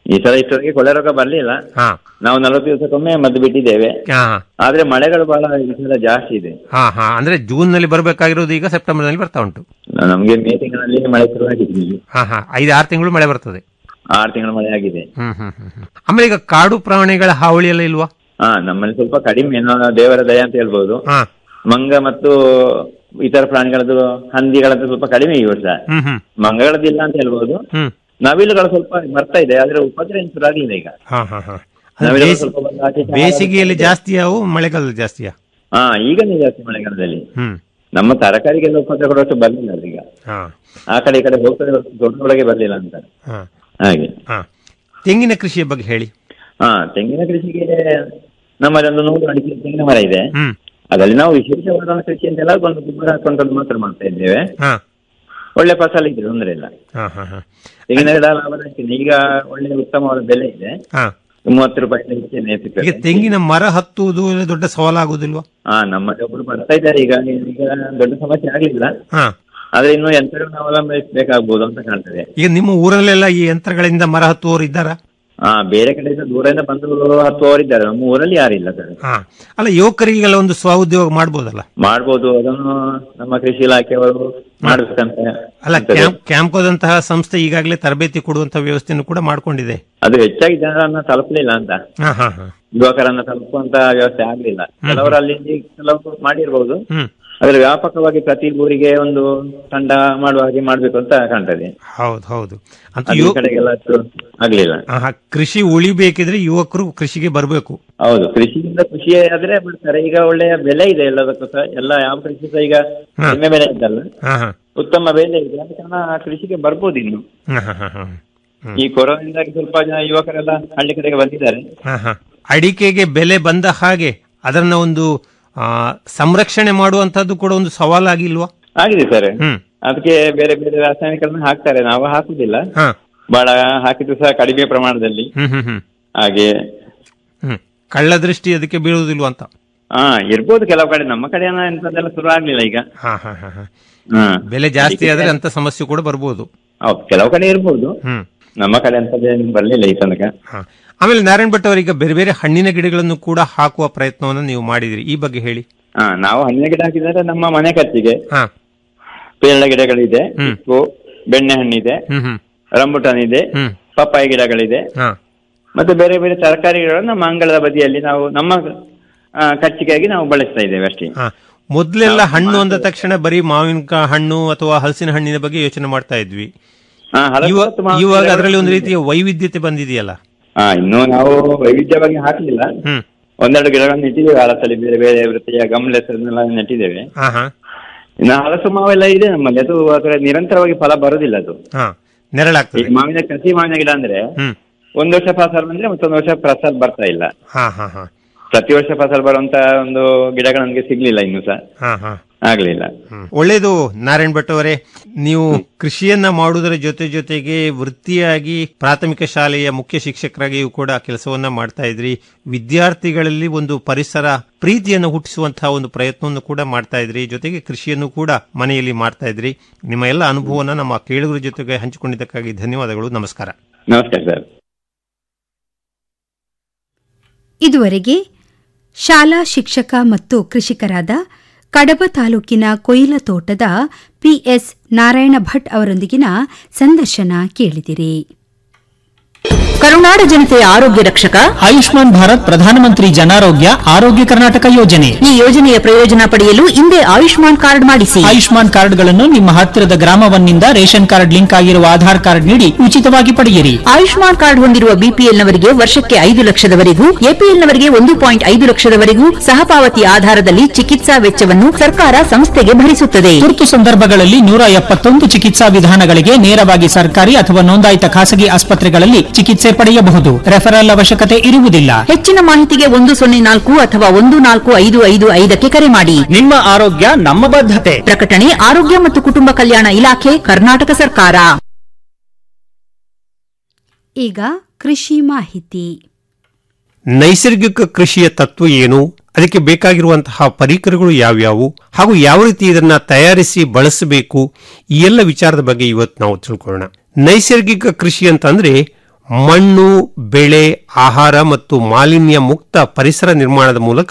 ಈ ಸಲ ಇಷ್ಟವರೆಗೆ ಕೊಳೆ ರೋಗ ಬರ್ಲಿಲ್ಲ ಹಾ ನಾವು ನಲವತ್ತು ದಿವಸಕ್ಕೊಮ್ಮೆ ಮದ್ದು ಬಿಟ್ಟಿದ್ದೇವೆ ಹಾ ಆದ್ರೆ ಮಳೆಗಳು ಬಹಳ ಈ ಸಲ ಜಾಸ್ತಿ ಇದೆ ಹಾ ಹಾ ಅಂದ್ರೆ ಜೂನ್ ನಲ್ಲಿ ಬರಬೇಕಾಗಿರೋದು ಈಗ ಸೆಪ್ಟೆಂಬರ್ ನಲ್ಲಿ ಬರ್ತಾ ಉಂಟು ನಮ್ಗೆ ಮೇ ತಿಂಗಳಲ್ಲಿ ಮಳೆ ಶುರುವಾಗಿದೆ ಇಲ್ಲಿ ಹಾ ಹಾ ಐದು ಆರು ತಿಂಗಳು ಮಳೆ ಬರ್ತದೆ ಆರು ತಿಂಗಳ ಮಳೆ ಆಗಿದೆ ಹ್ಮ್ ಹ್ಮ್ ಹ್ಮ್ ಹ್ಮ್. ಆಮೇಲೆ ಈಗ ಕಾಡು ಪ್ರಾಣಿಗಳ ಹಾವಳಿ ಎಲ್ಲ ಇಲ್ವಾ ಹಾ ನಮ್ಮಲ್ಲಿ ಸ್ವಲ್ಪ ಕಡಿಮೆ ಏನೋ ದೇವರ ದಯ ಅಂತ ಹೇಳ್ಬೋದು ಹಾ ಮಂಗ ಮತ್ತು ಇತರ ಪ್ರಾಣಿಗಳದ್ದು ಹಂದಿಗಳದ್ದು ಸ್ವಲ್ಪ ಕಡಿಮೆ ಈ ವರ್ಷ ಹ್ಮ್ ಹ್ಮ್ ಮಂಗಗಳದ್ದು ಇಲ್ಲ ಅಂತ ಹೇಳ್ಬೋದು ಹ್ಮ್ ನವಿಲುಗಳು ಸ್ವಲ್ಪ ಬರ್ತಾ ಇದೆ ಆದ್ರೆ ಉಪದ್ರ ಏನು ಶುರು ಆಗ್ಲಿಲ್ಲ ಈಗ ಹಾ ಹಾ ಹಾ ಅಂದ್ರೆ ನವಿಲುಗಳು ಬೇಸಿ- ಸ್ವಲ್ಪ ಬಂದು ಆಚೆ ಈಚೆ ಬೇಸಿಗೆಯಲ್ಲಿ ಜಾಸ್ತಿಯಾವು ಮಳೆಗಾಲದಲ್ಲಿ ಜಾಸ್ತಿಯಾ ಹಾ ಈಗನೇ ಜಾಸ್ತಿ ಮಳೆಗಾಲದಲ್ಲಿ ಹ್ಮ್ ನಮ್ಮ ತರಕಾರಿಗೆಲ್ಲ ಉಪದ್ರ ಕೊಡುವಷ್ಟು ಬರ್ಲಿಲ್ಲ ಅದು ಈಗ ಹಾ ಆ ಕಡೆ ಈ ಕಡೆ ಹೋಗ್ತದೆ ಹೊರತು ದೊಡ್ಡೊಳಗೆ ಬರ್ಲಿಲ್ಲ ಅಂತ ಹಾ ಹಾಗೆ ಹಾ ತೆಂಗಿನ ಕೃಷಿಯ ಬಗ್ಗೆ ಹೇಳಿ ಹಾ ತೆಂಗಿನ ಕೃಷಿಗೆ ನಮ್ಮಲ್ಲಿ ಒಂದು ನೂರು ಅಡಿಕೆ ತೆಂಗಿನ ಮರ ಇದೆ ಹ್ಮ್ ಅದರಲ್ಲಿ ನಾವು ವಿಶೇಷವಾದ ಕೃಷಿ ಅಂತೆಲ್ಲ ಒಂದು ಗೊಬ್ಬರ ಹಾಕೊಂಡದ್ದು ಮಾತ್ರ ಮಾಡ್ತಾ ಇದ್ದೇವೆ ಹಾ ಒಳ್ಳೆ ಫಸಲ್ ಇದೆ ತೊಂದರೆ ಇಲ್ಲ ಹಾ ಹಾ ಹಾ ತೆಂಗಿನ ಗಿಡ ಲಾಭದಾಯಕ ಈಗ ಒಳ್ಳೆ ಉತ್ತಮವಾದ ಬೆಲೆ ಇದೆ ಹಾ ಮೂವತ್ತು ರೂಪಾಯಿ ಹೆಚ್ಚಿನ ಈಗ ಸಿಗ್ತದೆ ತೆಂಗಿನ ಮರ ಹತ್ತುವುದು ದೊಡ್ಡ ಸವಾಲಾಗುದಿಲ್ವಾ ಹಾ ನಮ್ಮಲ್ಲಿ ಒಬ್ರು ಬರ್ತಾ ಇದ್ದಾರೆ ಈಗ ಈಗ ದೊಡ್ಡ ಸಮಸ್ಯೆ ಆಗ್ಲಿಲ್ಲ ಹಾ ಆದ್ರೆ ಇನ್ನು ಯಂತ್ರಗಳನ್ನ ಅವಲಂಬಿಸಬೇಕಾಗ್ಬೋದು ಅಂತ ಕಾಣ್ತದೆ ಈಗ ನಿಮ್ಮ ಊರಲ್ಲೆಲ್ಲ ಈ ಯಂತ್ರಗಳಿಂದ ಮರ ಹತ್ತುವವರು ಇದ್ದಾರಾ ಹಾ ಬೇರೆ ಕಡೆಯಿಂದ ದೂರದಿಂದ ಬಂದು ಹತ್ತುವವರಿದ್ದಾರೆ ನಮ್ಮ ಊರಲ್ಲಿ ಯಾರಿಲ್ಲ ಸರ್ ಹಾ ಅಲ್ಲ ಯುವಕರಿಗೆಲ್ಲ ಒಂದು ಸ್ವಉದ್ಯೋಗ ಮಾಡ್ಬೋದಲ್ಲ ಮಾಡ್ಬೋದು ಅದನ್ನು ನಮ್ಮ ಕೃಷಿ ಇಲಾಖೆಯವರು ಮಾಡ್ಬೇಕಂತ ಅಲ್ಲ ಅನ್ಸುತ್ತೆ. ಕ್ಯಾಂಪ್ ಕ್ಯಾಂಪ್ಕೋದಂತಹ ಸಂಸ್ಥೆ ಈಗಾಗಲೇ ತರಬೇತಿ ಕೊಡುವಂತ ವ್ಯವಸ್ಥೆಯನ್ನು ಕೂಡ ಮಾಡ್ಕೊಂಡಿದೆ ಅದು ಹೆಚ್ಚಾಗಿ ಜನರನ್ನ ತಲುಪಲಿಲ್ಲ ಅಂತ ಹಾ ಹಾ ಹಾ ಯುವಕರನ್ನ ತಲುಪುವಂತ ವ್ಯವಸ್ಥೆ ಆಗ್ಲಿಲ್ಲ ಕೆಲವರು ಅಲ್ಲಿ ಇಲ್ಲಿ ಕೆಲವರು ಮಾಡಿರ್ಬೋದು ಹ್ಮ್ ಆದ್ರೆ ವ್ಯಾಪಕವಾಗಿ ಪ್ರತಿ ಊರಿಗೆ ಒಂದು ತಂಡ ಮಾಡುವ ಹಾಗೆ ಮಾಡ್ಬೇಕು ಅಂತ ಕಾಣ್ತದೆ ಹೌದು ಹೌದು ಅಂತ ಅದು ಈ ಕಡೆಗೆಲ್ಲ ಅಷ್ಟು ಆಗ್ಲಿಲ್ಲ ಆಹಾ, ಕೃಷಿ ಉಳಿಬೇಕಿದ್ರೆ ಯುವಕರು ಕೃಷಿಗೆ ಬರಬೇಕು ಹೌದು ಕೃಷಿಯಿಂದ ಕೃಷಿ ಆದ್ರೆ ಬಿಡ್ತಾರೆ ಈಗ ಒಳ್ಳೆಯ ಬೆಲೆ ಇದೆ ಎಲ್ಲದಕ್ಕೂ ಸಹ ಎಲ್ಲ ಯಾವ ಕೃಷಿ ಸಹ ಈಗ ಹಾ. ಕಡಿಮೆ ಬೆಲೆ ಇದ್ದಲ್ಲ ಹಾ ಹಾ ಉತ್ತಮ ಬೆಲೆ ಇದೆ ಆದ ಕಾರಣ ಕೃಷಿಗೆ ಬರ್ಬೋದು ಇನ್ನು ಹಾ ಹಾ ಹಾ ಹಾ ಈ ಕೊರೋನಾದಿಂದಾಗಿ ಸ್ವಲ್ಪ ಜನ ಯುವಕರೆಲ್ಲ ಹಳ್ಳಿ ಕಡೆಗೆ ಬಂದಿದ್ದಾರೆ ಹಾ ಹಾ ಅಡಿಕೆಗೆ ಬೆಲೆ ಬಂದ ಹಾಗೆ ಅದನ್ನ ಒಂದು ಆ, ಸಂರಕ್ಷಣೆ ಮಾಡುವಂತದ್ದು ಕೂಡ ಒಂದು ಸವಾಲಾಗಿಲ್ವಾ ಆಗಿದೆ ಸರ್ ಹ್ಮ್ ಅದಕ್ಕೆ ಬೇರೆ ಬೇರೆ ರಾಸಾಯನಿಕಗಳನ್ನ ಹಾಕ್ತಾರೆ ನಾವು ಹಾಕುದಿಲ್ಲ ಹಾ ಬಹಳ ಹಾಕಿದ್ರು ಸಹ ಕಡಿಮೆ ಪ್ರಮಾಣದಲ್ಲಿ ಹ್ಮ್ ಹ್ಮ್ ಹ್ಮ್ ಹಾಗೆ ಹ್ಮ್ ಕಳ್ಳ ದೃಷ್ಟಿ ಅದಕ್ಕೆ ಬೀಳುವುದಿಲ್ವಾ ಅಂತ ಹಾ ಇರ್ಬೋದು ಕೆಲವು ಕಡೆ ನಮ್ಮ ಕಡೆ ಏನೋ ಎಂತದೆಲ್ಲ ಶುರು ಆಗ್ಲಿಲ್ಲ ಈಗ ಹಾ ಹಾ ಹಾ ಹಾ ಹಾ ಬೆಲೆ ಜಾಸ್ತಿ ಆದ್ರೆ ಅಂತ ಸಮಸ್ಯೆ ಕೂಡ ಬರ್ಬೋದು ಹೌದು ಕೆಲವು ಕಡೆ ಇರ್ಬೋದು ಹ್ಮ್ ನಮ್ಮ ಕಡೆ ಅಂತದೇನು ಬರ್ಲಿಲ್ಲ ಈ ತನಕ ಹಾ ಆಮೇಲೆ ನಾರಾಯಣ್ ಭಟ್ ಅವರೀಗ ಬೇರೆ ಬೇರೆ ಹಣ್ಣಿನ ಗಿಡಗಳನ್ನು ಕೂಡ ಹಾಕುವ ಪ್ರಯತ್ನವನ್ನು ನೀವು ಮಾಡಿದಿರಿ ಈ ಬಗ್ಗೆ ಹೇಳಿ ಹಾ ನಾವು ಹಣ್ಣಿನ ಗಿಡ ಹಾಕಿದರೆ ನಮ್ಮ ಮನೆ ಖರ್ಚಿಗೆ ಹಾ ಪೇರಳೆ ಗಿಡಗಳಿದೆ ಚಿಕ್ಕು ಬೆಣ್ಣೆ ಹಣ್ಣಿದೆ ಹ್ಮ್ ಹ್ಮ್ ರಂಬುಟಾನ್ ಇದೆ ಹ್ಮ್ ಪಪ್ಪಾಯಿ ಗಿಡಗಳಿದೆ ಹಾ ಮತ್ತೆ ಬೇರೆ ಬೇರೆ ತರಕಾರಿಗಳನ್ನು ನಮ್ಮ ಅಂಗಳದ ಬದಿಯಲ್ಲಿ ನಾವು ನಮ್ಮ ಆ, ಖರ್ಚಿಗಾಗಿ ನಾವು ಬಳಸ್ತಾ ಇದ್ದೇವೆ ಅಷ್ಟೇ ಹಾ ಮೊದ್ಲೆಲ್ಲ ಹಣ್ಣು ಅಂದ ತಕ್ಷಣ ಬರೀ ಮಾವಿನಕಾಯಿ ಹಣ್ಣು ಅಥವಾ ಹಲಸಿನ ಹಣ್ಣಿನ ಬಗ್ಗೆ ಯೋಚನೆ ಮಾಡ್ತಾ ಇದ್ವಿ ಹಾ, ಹಲಸು ಇವ- ಮತ್ತು ಮಾವಿನ ಇವಾಗ ಗಿಡಗಳು ಅದರಲ್ಲಿ ಒಂದು ರೀತಿಯ ವೈವಿಧ್ಯತೆ ಬಂದಿದೆಯಲ್ಲ ಹಾ ಇನ್ನು ನಾವು ವೈವಿಧ್ಯವಾಗಿ ಹಾಕಲಿಲ್ಲ ಹ್ಮ್ ಒಂದೆರಡು ಗಿಡಗಳನ್ನು ನೆಟ್ಟಿದ್ದೇವೆ ಹಲಸಲ್ಲಿ ಬೇರೆ ಬೇರೆ ವೃತ್ತಿಯ ಗಮಲೆಸನ್ನೆಲ್ಲ ನೆಟ್ಟಿದ್ದೇವೆ ಹಾ ಹಾ ಇನ್ನು ಹಲಸು ಮಾವೆಲ್ಲ ಇದೆ ನಮ್ಮಲ್ಲಿ ಅದು ಅದರ ನಿರಂತರವಾಗಿ ಫಲ ಬರುದಿಲ್ಲ ಅದು ಹಾ ನೆರಳಾಗ್ತದೆ ಈ ಮಾವಿನ ಕಸಿ ಮಾವಿನ ಗಿಡ ಅಂದ್ರೆ ಹ್ಮ್ ಒಂದು ವರ್ಷ ಫಸಲ್ ಬಂದ್ರೆ ಮತ್ತೊಂದು ವರ್ಷ ಫಸಲ್ ಬರ್ತಾ ಇಲ್ಲ ಹಾ ಹಾ ಹಾ ಪ್ರತಿ ವರ್ಷ ಫಸಲ್ ಬರುವಂತ ಒಂದು ಗಿಡಗಳು ನಮ್ಗೆ ಸಿಗ್ಲಿಲ್ಲ ಇನ್ನು ಸಹ ಹಾ ಹಾ ಆಗ್ಲಿಲ್ಲ ಒಳ್ಳೇದು ನಾರಾಯಣ್ ಭಟ್ ಅವರೇ ನೀವು ಕೃಷಿಯನ್ನ ಮಾಡುವುದರ ಜೊತೆ ಜೊತೆಗೆ ವೃತ್ತಿಯಾಗಿ ಪ್ರಾಥಮಿಕ ಶಾಲೆಯ ಮುಖ್ಯ ಶಿಕ್ಷಕರಾಗಿಯೂ ಕೂಡ ಕೆಲಸವನ್ನ ಮಾಡ್ತಾ ಇದ್ರಿ ವಿದ್ಯಾರ್ಥಿಗಳಲ್ಲಿ ಒಂದು ಪರಿಸರ ಪ್ರೀತಿಯನ್ನು ಹುಟ್ಟಿಸುವಂತಹ ಒಂದು ಪ್ರಯತ್ನವನ್ನು ಕೂಡ ಮಾಡ್ತಾ ಇದ್ರಿ ಜೊತೆಗೆ ಕೃಷಿಯನ್ನು ಕೂಡ ಮನೆಯಲ್ಲಿ ಮಾಡ್ತಾ ಇದ್ರಿ ನಿಮ್ಮ ಎಲ್ಲ ಅನುಭವನ ನಮ್ಮ ಕೇಳುಗರ ಜೊತೆಗೆ ಹಂಚಿಕೊಂಡಿದ್ದಕ್ಕಾಗಿ ಧನ್ಯವಾದಗಳು ನಮಸ್ಕಾರ ನಮಸ್ಕಾರ ಸರ್ ಇದುವರೆಗೆ ಶಾಲಾ ಶಿಕ್ಷಕ ಮತ್ತು ಕೃಷಿಕರಾದ ಕಡಬ ತಾಲೂಕಿನ ಕೊಯಿಲ ತೋಟದ ಪಿಎಸ್ ನಾರಾಯಣ ಭಟ್ ಅವರೊಂದಿಗಿನ ಸಂದರ್ಶನ ಕೇಳಿದಿರಿ ಕರುನಾಡ ಜನತೆಯ ಆರೋಗ್ಯ ರಕ್ಷಕ ಆಯುಷ್ಮಾನ್ ಭಾರತ್ ಪ್ರಧಾನಮಂತ್ರಿ ಜನಾರೋಗ್ಯ ಆರೋಗ್ಯ ಕರ್ನಾಟಕ ಯೋಜನೆ ಈ ಯೋಜನೆಯ ಪ್ರಯೋಜನ ಪಡೆಯಲು ಹಿಂದೆ ಆಯುಷ್ಮಾನ್ ಕಾರ್ಡ್ ಮಾಡಿಸಿ ಆಯುಷ್ಮಾನ್ ಕಾರ್ಡ್ಗಳನ್ನು ನಿಮ್ಮ ಹತ್ತಿರದ ಗ್ರಾಮವನ್ನಿಂದ ರೇಷನ್ ಕಾರ್ಡ್ ಲಿಂಕ್ ಆಗಿರುವ ಆಧಾರ್ ಕಾರ್ಡ್ ನೀಡಿ ಉಚಿತವಾಗಿ ಪಡೆಯಿರಿ ಆಯುಷ್ಮಾನ್ ಕಾರ್ಡ್ ಹೊಂದಿರುವ ಬಿಪಿಎಲ್ ನವರಿಗೆ ವರ್ಷಕ್ಕೆ ಐದು ಲಕ್ಷದವರೆಗೂ ಎಪಿಎಲ್ ನವರಿಗೆ ಒಂದು ಪಾಯಿಂಟ್ ಐದು ಲಕ್ಷದವರೆಗೂ ಸಹಪಾವತಿ ಆಧಾರದಲ್ಲಿ ಚಿಕಿತ್ಸಾ ವೆಚ್ಚವನ್ನು ಸರ್ಕಾರ ಸಂಸ್ಥೆಗೆ ಭರಿಸುತ್ತದೆ ತುರ್ತು ಸಂದರ್ಭಗಳಲ್ಲಿ ನೂರ ಎಪ್ಪತ್ತೊಂದು ಚಿಕಿತ್ಸಾ ವಿಧಾನಗಳಿಗೆ ನೇರವಾಗಿ ಸರ್ಕಾರಿ ಅಥವಾ ನೋಂದಾಯಿತ ಖಾಸಗಿ ಆಸ್ಪತ್ರೆಗಳಲ್ಲಿ ಚಿಕಿತ್ಸೆ ಪಡೆಯಬಹುದು ರೆಫರಲ್ ಅವಶ್ಯಕತೆ ಇರುವುದಿಲ್ಲ ಹೆಚ್ಚಿನ ಮಾಹಿತಿಗೆ ಒಂದು ಸೊನ್ನೆ ನಾಲ್ಕು ಅಥವಾ ಒಂದು ನಾಲ್ಕು ಐದು ಐದು ಐದಕ್ಕೆ ಕರೆ ಮಾಡಿ ನಿಮ್ಮ ಆರೋಗ್ಯ ನಮ್ಮ ಬದ್ಧತೆ ಪ್ರಕಟಣೆ ಆರೋಗ್ಯ ಮತ್ತು ಕುಟುಂಬ ಕಲ್ಯಾಣ ಇಲಾಖೆ ಕರ್ನಾಟಕ ಸರ್ಕಾರ ಈಗ ಕೃಷಿ ಮಾಹಿತಿ ನೈಸರ್ಗಿಕ ಕೃಷಿಯ ತತ್ವ ಏನು ಅದಕ್ಕೆ ಬೇಕಾಗಿರುವಂತಹ ಪರಿಕರಗಳು ಯಾವ್ಯಾವು ಹಾಗೂ ಯಾವ ರೀತಿ ಇದನ್ನ ತಯಾರಿಸಿ ಬಳಸಬೇಕು ಈ ಎಲ್ಲ ವಿಚಾರದ ಬಗ್ಗೆ ಇವತ್ತು ನಾವು ತಿಳ್ಕೊಳ್ಳೋಣ ನೈಸರ್ಗಿಕ ಕೃಷಿ ಅಂತಂದ್ರೆ ಮಣ್ಣು ಬೆಳೆ ಆಹಾರ ಮತ್ತು ಮಾಲಿನ್ಯ ಮುಕ್ತ ಪರಿಸರ ನಿರ್ಮಾಣದ ಮೂಲಕ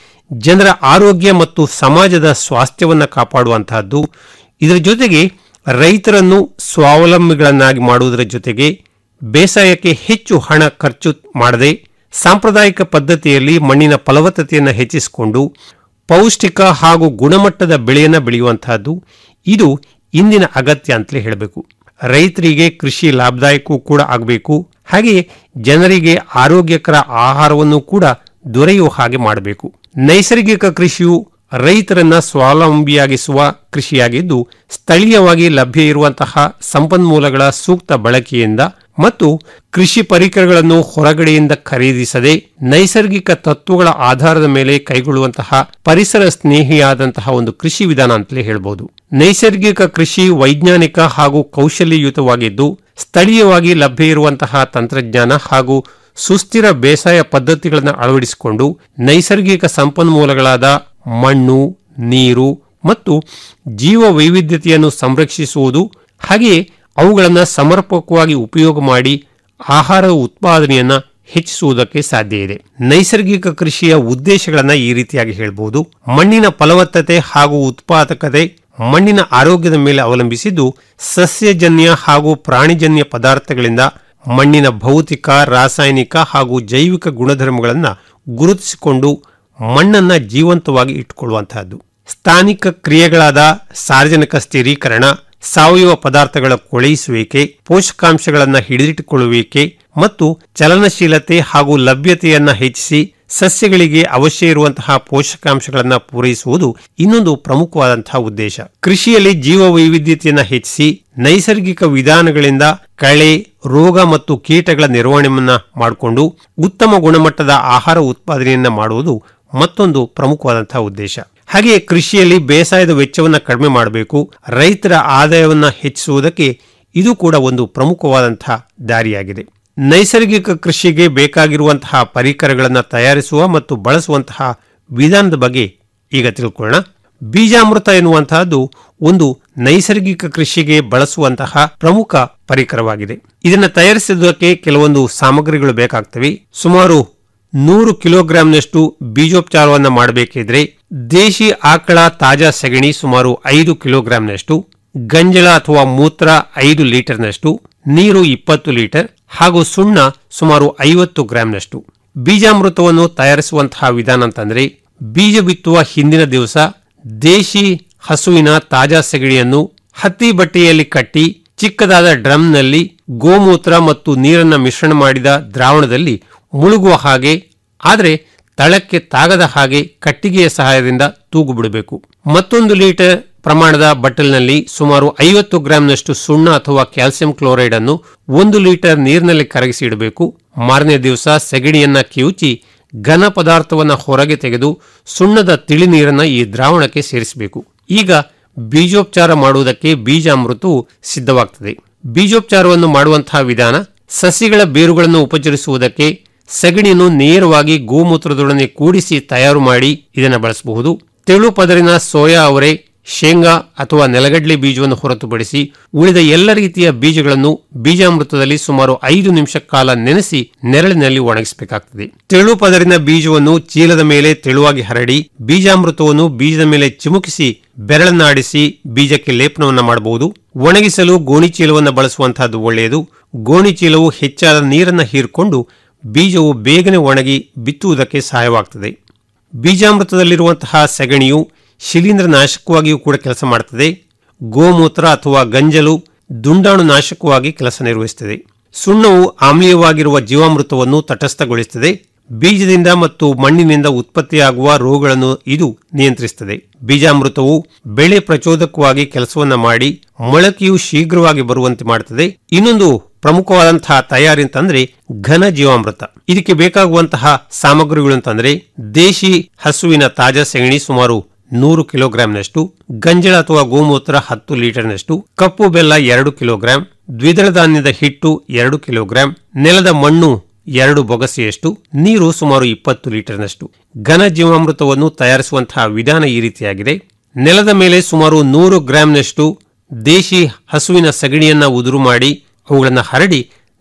ಜನರ ಆರೋಗ್ಯ ಮತ್ತು ಸಮಾಜದ ಸ್ವಾಸ್ಥ್ಯವನ್ನು ಕಾಪಾಡುವಂತಹದ್ದು ಇದರ ಜೊತೆಗೆ ರೈತರನ್ನು ಸ್ವಾವಲಂಬಿಗಳನ್ನಾಗಿ ಮಾಡುವುದರ ಜೊತೆಗೆ ಬೇಸಾಯಕ್ಕೆ ಹೆಚ್ಚು ಹಣ ಖರ್ಚು ಮಾಡದೆ ಸಾಂಪ್ರದಾಯಿಕ ಪದ್ಧತಿಯಲ್ಲಿ ಮಣ್ಣಿನ ಫಲವತ್ತತೆಯನ್ನು ಹೆಚ್ಚಿಸಿಕೊಂಡು ಪೌಷ್ಟಿಕ ಹಾಗೂ ಗುಣಮಟ್ಟದ ಬೆಳೆಯನ್ನು ಬೆಳೆಯುವಂತಹದ್ದು ಇದು ಇಂದಿನ ಅಗತ್ಯ ಅಂತಲೇ ಹೇಳಬೇಕು ರೈತರಿಗೆ ಕೃಷಿ ಲಾಭದಾಯಕವೂ ಕೂಡ ಆಗಬೇಕು ಹಾಗೆಯೇ ಜನರಿಗೆ ಆರೋಗ್ಯಕರ ಆಹಾರವನ್ನು ಕೂಡ ದೊರೆಯುವ ಹಾಗೆ ಮಾಡಬೇಕು ನೈಸರ್ಗಿಕ ಕೃಷಿಯು ರೈತರನ್ನ ಸ್ವಾವಲಂಬಿಯಾಗಿಸುವ ಕೃಷಿಯಾಗಿದ್ದು ಸ್ಥಳೀಯವಾಗಿ ಲಭ್ಯ ಇರುವಂತಹ ಸಂಪನ್ಮೂಲಗಳ ಸೂಕ್ತ ಬಳಕೆಯಿಂದ ಮತ್ತು ಕೃಷಿ ಪರಿಕರಗಳನ್ನು ಹೊರಗಡೆಯಿಂದ ಖರೀದಿಸದೆ ನೈಸರ್ಗಿಕ ತತ್ವಗಳ ಆಧಾರದ ಮೇಲೆ ಕೈಗೊಳ್ಳುವಂತಹ ಪರಿಸರ ಸ್ನೇಹಿಯಾದಂತಹ ಒಂದು ಕೃಷಿ ವಿಧಾನ ಅಂತಲೇ ಹೇಳ್ಬೋದು ನೈಸರ್ಗಿಕ ಕೃಷಿ ವೈಜ್ಞಾನಿಕ ಹಾಗೂ ಕೌಶಲ್ಯಯುತವಾಗಿದ್ದು ಸ್ಥಳೀಯವಾಗಿ ಲಭ್ಯ ಇರುವಂತಹ ತಂತ್ರಜ್ಞಾನ ಹಾಗೂ ಸುಸ್ಥಿರ ಬೇಸಾಯ ಪದ್ಧತಿಗಳನ್ನು ಅಳವಡಿಸಿಕೊಂಡು ನೈಸರ್ಗಿಕ ಸಂಪನ್ಮೂಲಗಳಾದ ಮಣ್ಣು ನೀರು ಮತ್ತು ಜೀವ ವೈವಿಧ್ಯತೆಯನ್ನು ಸಂರಕ್ಷಿಸುವುದು ಹಾಗೆಯೇ ಅವುಗಳನ್ನು ಸಮರ್ಪಕವಾಗಿ ಉಪಯೋಗ ಮಾಡಿ ಆಹಾರ ಉತ್ಪಾದನೆಯನ್ನ ಹೆಚ್ಚಿಸುವುದಕ್ಕೆ ಸಾಧ್ಯ ಇದೆ ನೈಸರ್ಗಿಕ ಕೃಷಿಯ ಉದ್ದೇಶಗಳನ್ನ ಈ ರೀತಿಯಾಗಿ ಹೇಳ್ಬೋದು ಮಣ್ಣಿನ ಫಲವತ್ತತೆ ಹಾಗೂ ಉತ್ಪಾದಕತೆ ಮಣ್ಣಿನ ಆರೋಗ್ಯದ ಮೇಲೆ ಅವಲಂಬಿಸಿದ್ದು ಸಸ್ಯಜನ್ಯ ಹಾಗೂ ಪ್ರಾಣಿಜನ್ಯ ಪದಾರ್ಥಗಳಿಂದ ಮಣ್ಣಿನ ಭೌತಿಕ ರಾಸಾಯನಿಕ ಹಾಗೂ ಜೈವಿಕ ಗುಣಧರ್ಮಗಳನ್ನು ಗುರುತಿಸಿಕೊಂಡು ಮಣ್ಣನ್ನ ಜೀವಂತವಾಗಿ ಇಟ್ಟುಕೊಳ್ಳುವಂತಹದ್ದು ಸ್ಥಾನಿಕ ಕ್ರಿಯೆಗಳಾದ ಸಾರ್ವಜನಿಕ ಸ್ಥಿರೀಕರಣ ಸಾವಯವ ಪದಾರ್ಥಗಳ ಕೊಳೆಯಿಸುವಿಕೆ ಪೋಷಕಾಂಶಗಳನ್ನು ಹಿಡಿದಿಟ್ಟುಕೊಳ್ಳುವಿಕೆ ಮತ್ತು ಚಲನಶೀಲತೆ ಹಾಗೂ ಲಭ್ಯತೆಯನ್ನ ಹೆಚ್ಚಿಸಿ ಸಸ್ಯಗಳಿಗೆ ಅವಶ್ಯ ಇರುವಂತಹ ಪೋಷಕಾಂಶಗಳನ್ನು ಪೂರೈಸುವುದು ಇನ್ನೊಂದು ಪ್ರಮುಖವಾದಂತಹ ಉದ್ದೇಶ ಕೃಷಿಯಲ್ಲಿ ಜೀವ ವೈವಿಧ್ಯತೆಯನ್ನು ಹೆಚ್ಚಿಸಿ ನೈಸರ್ಗಿಕ ವಿಧಾನಗಳಿಂದ ಕಳೆ ರೋಗ ಮತ್ತು ಕೀಟಗಳ ನಿರ್ವಹಣೆಯನ್ನ ಮಾಡಿಕೊಂಡು ಉತ್ತಮ ಗುಣಮಟ್ಟದ ಆಹಾರ ಉತ್ಪಾದನೆಯನ್ನ ಮಾಡುವುದು ಮತ್ತೊಂದು ಪ್ರಮುಖವಾದಂತಹ ಉದ್ದೇಶ ಹಾಗೆಯೇ ಕೃಷಿಯಲ್ಲಿ ಬೇಸಾಯದ ವೆಚ್ಚವನ್ನು ಕಡಿಮೆ ಮಾಡಬೇಕು ರೈತರ ಆದಾಯವನ್ನು ಹೆಚ್ಚಿಸುವುದಕ್ಕೆ ಇದು ಕೂಡ ಒಂದು ಪ್ರಮುಖವಾದಂತಹ ದಾರಿಯಾಗಿದೆ ನೈಸರ್ಗಿಕ ಕೃಷಿಗೆ ಬೇಕಾಗಿರುವಂತಹ ಪರಿಕರಗಳನ್ನು ತಯಾರಿಸುವ ಮತ್ತು ಬಳಸುವಂತಹ ವಿಧಾನದ ಬಗ್ಗೆ ಈಗ ತಿಳ್ಕೊಳ್ಳೋಣ ಬೀಜಾಮೃತ ಎನ್ನುವಂತಹದ್ದು ಒಂದು ನೈಸರ್ಗಿಕ ಕೃಷಿಗೆ ಬಳಸುವಂತಹ ಪ್ರಮುಖ ಪರಿಕರವಾಗಿದೆ ಇದನ್ನು ತಯಾರಿಸುವುದಕ್ಕೆ ಕೆಲವೊಂದು ಸಾಮಗ್ರಿಗಳು ಬೇಕಾಗ್ತವೆ ಸುಮಾರು ನೂರು ಕಿಲೋಗ್ರಾಂನಷ್ಟು ಬೀಜೋಪಚಾರವನ್ನು ಮಾಡಬೇಕಿದ್ರೆ ದೇಶಿ ಆಕಳ ತಾಜಾ ಸಗಣಿ ಸುಮಾರು ಐದು ಕಿಲೋಗ್ರಾಂನಷ್ಟು ಗಂಜಲ ಅಥವಾ ಮೂತ್ರ ಐದು ಲೀಟರ್ನಷ್ಟು ನೀರು ಇಪ್ಪತ್ತು ಲೀಟರ್ ಹಾಗೂ ಸುಣ್ಣ ಸುಮಾರು ಐವತ್ತು ಗ್ರಾಂನಷ್ಟು ಬೀಜಾಮೃತವನ್ನು ತಯಾರಿಸುವಂತಹ ವಿಧಾನ ಅಂತಂದ್ರೆ ಬೀಜ ಬಿತ್ತುವ ಹಿಂದಿನ ದಿವಸ ದೇಶಿ ಹಸುವಿನ ತಾಜಾ ಸಗಣಿಯನ್ನು ಹತ್ತಿ ಬಟ್ಟೆಯಲ್ಲಿ ಕಟ್ಟಿ ಚಿಕ್ಕದಾದ ಡ್ರಮ್ನಲ್ಲಿ ಗೋಮೂತ್ರ ಮತ್ತು ನೀರನ್ನ ಮಿಶ್ರಣ ಮಾಡಿದ ದ್ರಾವಣದಲ್ಲಿ ಮುಳುಗುವ ಹಾಗೆ ಆದರೆ ತಳಕ್ಕೆ ತಾಗದ ಹಾಗೆ ಕಟ್ಟಿಗೆಯ ಸಹಾಯದಿಂದ ತೂಗು ಬಿಡಬೇಕು ಮತ್ತೊಂದು ಲೀಟರ್ ಪ್ರಮಾಣದ ಬಟ್ಟಲಿನಲ್ಲಿ ಸುಮಾರು ಐವತ್ತು ಗ್ರಾಂನಷ್ಟು ಸುಣ್ಣ ಅಥವಾ ಕ್ಯಾಲ್ಸಿಯಂ ಕ್ಲೋರೈಡ್ ಅನ್ನು ಒಂದು ಲೀಟರ್ ನೀರಿನಲ್ಲಿ ಕರಗಿಸಿ ಇಡಬೇಕು ಮಾರನೇ ದಿವಸ ಸೆಗಣಿಯನ್ನ ಕಿವುಚಿ ಘನ ಪದಾರ್ಥವನ್ನು ಹೊರಗೆ ತೆಗೆದು ಸುಣ್ಣದ ತಿಳಿ ನೀರನ್ನ ಈ ದ್ರಾವಣಕ್ಕೆ ಸೇರಿಸಬೇಕು ಈಗ ಬೀಜೋಪಚಾರ ಮಾಡುವುದಕ್ಕೆ ಬೀಜಾಮೃತವು ಸಿದ್ಧವಾಗ್ತದೆ ಬೀಜೋಪಚಾರವನ್ನು ಮಾಡುವಂತಹ ವಿಧಾನ ಸಸಿಗಳ ಬೇರುಗಳನ್ನು ಉಪಚರಿಸುವುದಕ್ಕೆ ಸಗಣಿಯನ್ನು ನೇರವಾಗಿ ಗೋಮೂತ್ರದೊಡನೆ ಕೂಡಿಸಿ ತಯಾರು ಮಾಡಿ ಇದನ್ನು ಬಳಸಬಹುದು ತೆಳು ಪದರಿನ ಸೋಯಾ ಅವರೆ ಶೇಂಗಾ ಅಥವಾ ನೆಲಗಡಲೆ ಬೀಜವನ್ನು ಹೊರತುಪಡಿಸಿ ಉಳಿದ ಎಲ್ಲ ರೀತಿಯ ಬೀಜಗಳನ್ನು ಬೀಜಾಮೃತದಲ್ಲಿ ಸುಮಾರು ಐದು ನಿಮಿಷ ಕಾಲ ನೆನೆಸಿ ನೆರಳಿನಲ್ಲಿ ಒಣಗಿಸಬೇಕಾಗ್ತದೆ ತೆಳು ಪದರಿನ ಬೀಜವನ್ನು ಚೀಲದ ಮೇಲೆ ತೆಳುವಾಗಿ ಹರಡಿ ಬೀಜಾಮೃತವನ್ನು ಬೀಜದ ಮೇಲೆ ಚಿಮುಕಿಸಿ ಬೆರಳನ್ನಾಡಿಸಿ ಬೀಜಕ್ಕೆ ಲೇಪನವನ್ನು ಮಾಡಬಹುದು ಒಣಗಿಸಲು ಗೋಣಿ ಚೀಲವನ್ನು ಬಳಸುವಂತಹದ್ದು ಒಳ್ಳೆಯದು ಗೋಣಿ ಚೀಲವು ಹೆಚ್ಚಾದ ನೀರನ್ನು ಹೀರಿಕೊಂಡು ಬೀಜವು ಬೇಗನೆ ಒಣಗಿ ಬಿತ್ತುವುದಕ್ಕೆ ಸಹಾಯವಾಗ್ತದೆ ಬೀಜಾಮೃತದಲ್ಲಿರುವಂತಹ ಸೆಗಣಿಯು ಶಿಲೀಂಧ್ರ ನಾಶಕವಾಗಿಯೂ ಕೂಡ ಕೆಲಸ ಮಾಡುತ್ತದೆ ಗೋಮೂತ್ರ ಅಥವಾ ಗಂಜಲು ದುಂಡಾಣು ನಾಶಕವಾಗಿ ಕೆಲಸ ನಿರ್ವಹಿಸುತ್ತದೆ ಸುಣ್ಣವು ಆಮ್ಲೀಯವಾಗಿರುವ ಜೀವಾಮೃತವನ್ನು ತಟಸ್ಥಗೊಳಿಸುತ್ತದೆ ಬೀಜದಿಂದ ಮತ್ತು ಮಣ್ಣಿನಿಂದ ಉತ್ಪತ್ತಿಯಾಗುವ ರೋಗಗಳನ್ನು ಇದು ನಿಯಂತ್ರಿಸುತ್ತದೆ ಬೀಜಾಮೃತವು ಬೆಳೆ ಪ್ರಚೋದಕವಾಗಿ ಕೆಲಸವನ್ನ ಮಾಡಿ ಮೊಳಕೆಯು ಶೀಘ್ರವಾಗಿ ಬರುವಂತೆ ಮಾಡುತ್ತದೆ ಇನ್ನೊಂದು ಪ್ರಮುಖವಾದಂತಹ ತಯಾರಿ ಅಂತಂದ್ರೆ ಘನ ಜೀವಾಮೃತ ಇದಕ್ಕೆ ಬೇಕಾಗುವಂತಹ ಸಾಮಗ್ರಿಗಳು ಅಂತಂದ್ರೆ ದೇಶಿ ಹಸುವಿನ ತಾಜಾ ಸೆಗಣಿ ಸುಮಾರು ನೂರು ಕಿಲೋಗ್ರಾಂನಷ್ಟು ಗಂಜಳ ಅಥವಾ ಗೋಮೂತ್ರ ಹತ್ತು ಲೀಟರ್ನಷ್ಟು ಕಪ್ಪು ಬೆಲ್ಲ ಎರಡು ಕಿಲೋಗ್ರಾಂ ದ್ವಿದಳ ಧಾನ್ಯದ ಹಿಟ್ಟು ಎರಡು ಕಿಲೋಗ್ರಾಂ ನೆಲದ ಮಣ್ಣು ಎರಡು ಬೊಗಸೆಯಷ್ಟು ನೀರು ಸುಮಾರು ಇಪ್ಪತ್ತು ಲೀಟರ್ನಷ್ಟು ಘನ ಜೀವಾಮೃತವನ್ನು ತಯಾರಿಸುವಂತಹ ವಿಧಾನ ಈ ರೀತಿಯಾಗಿದೆ ನೆಲದ ಮೇಲೆ ಸುಮಾರು ನೂರು ಗ್ರಾಂನಷ್ಟು ದೇಶಿ ಹಸುವಿನ ಸಗಣಿಯನ್ನ ಉದುರು ಮಾಡಿ ಅವುಗಳನ್ನು ಹರಡಿ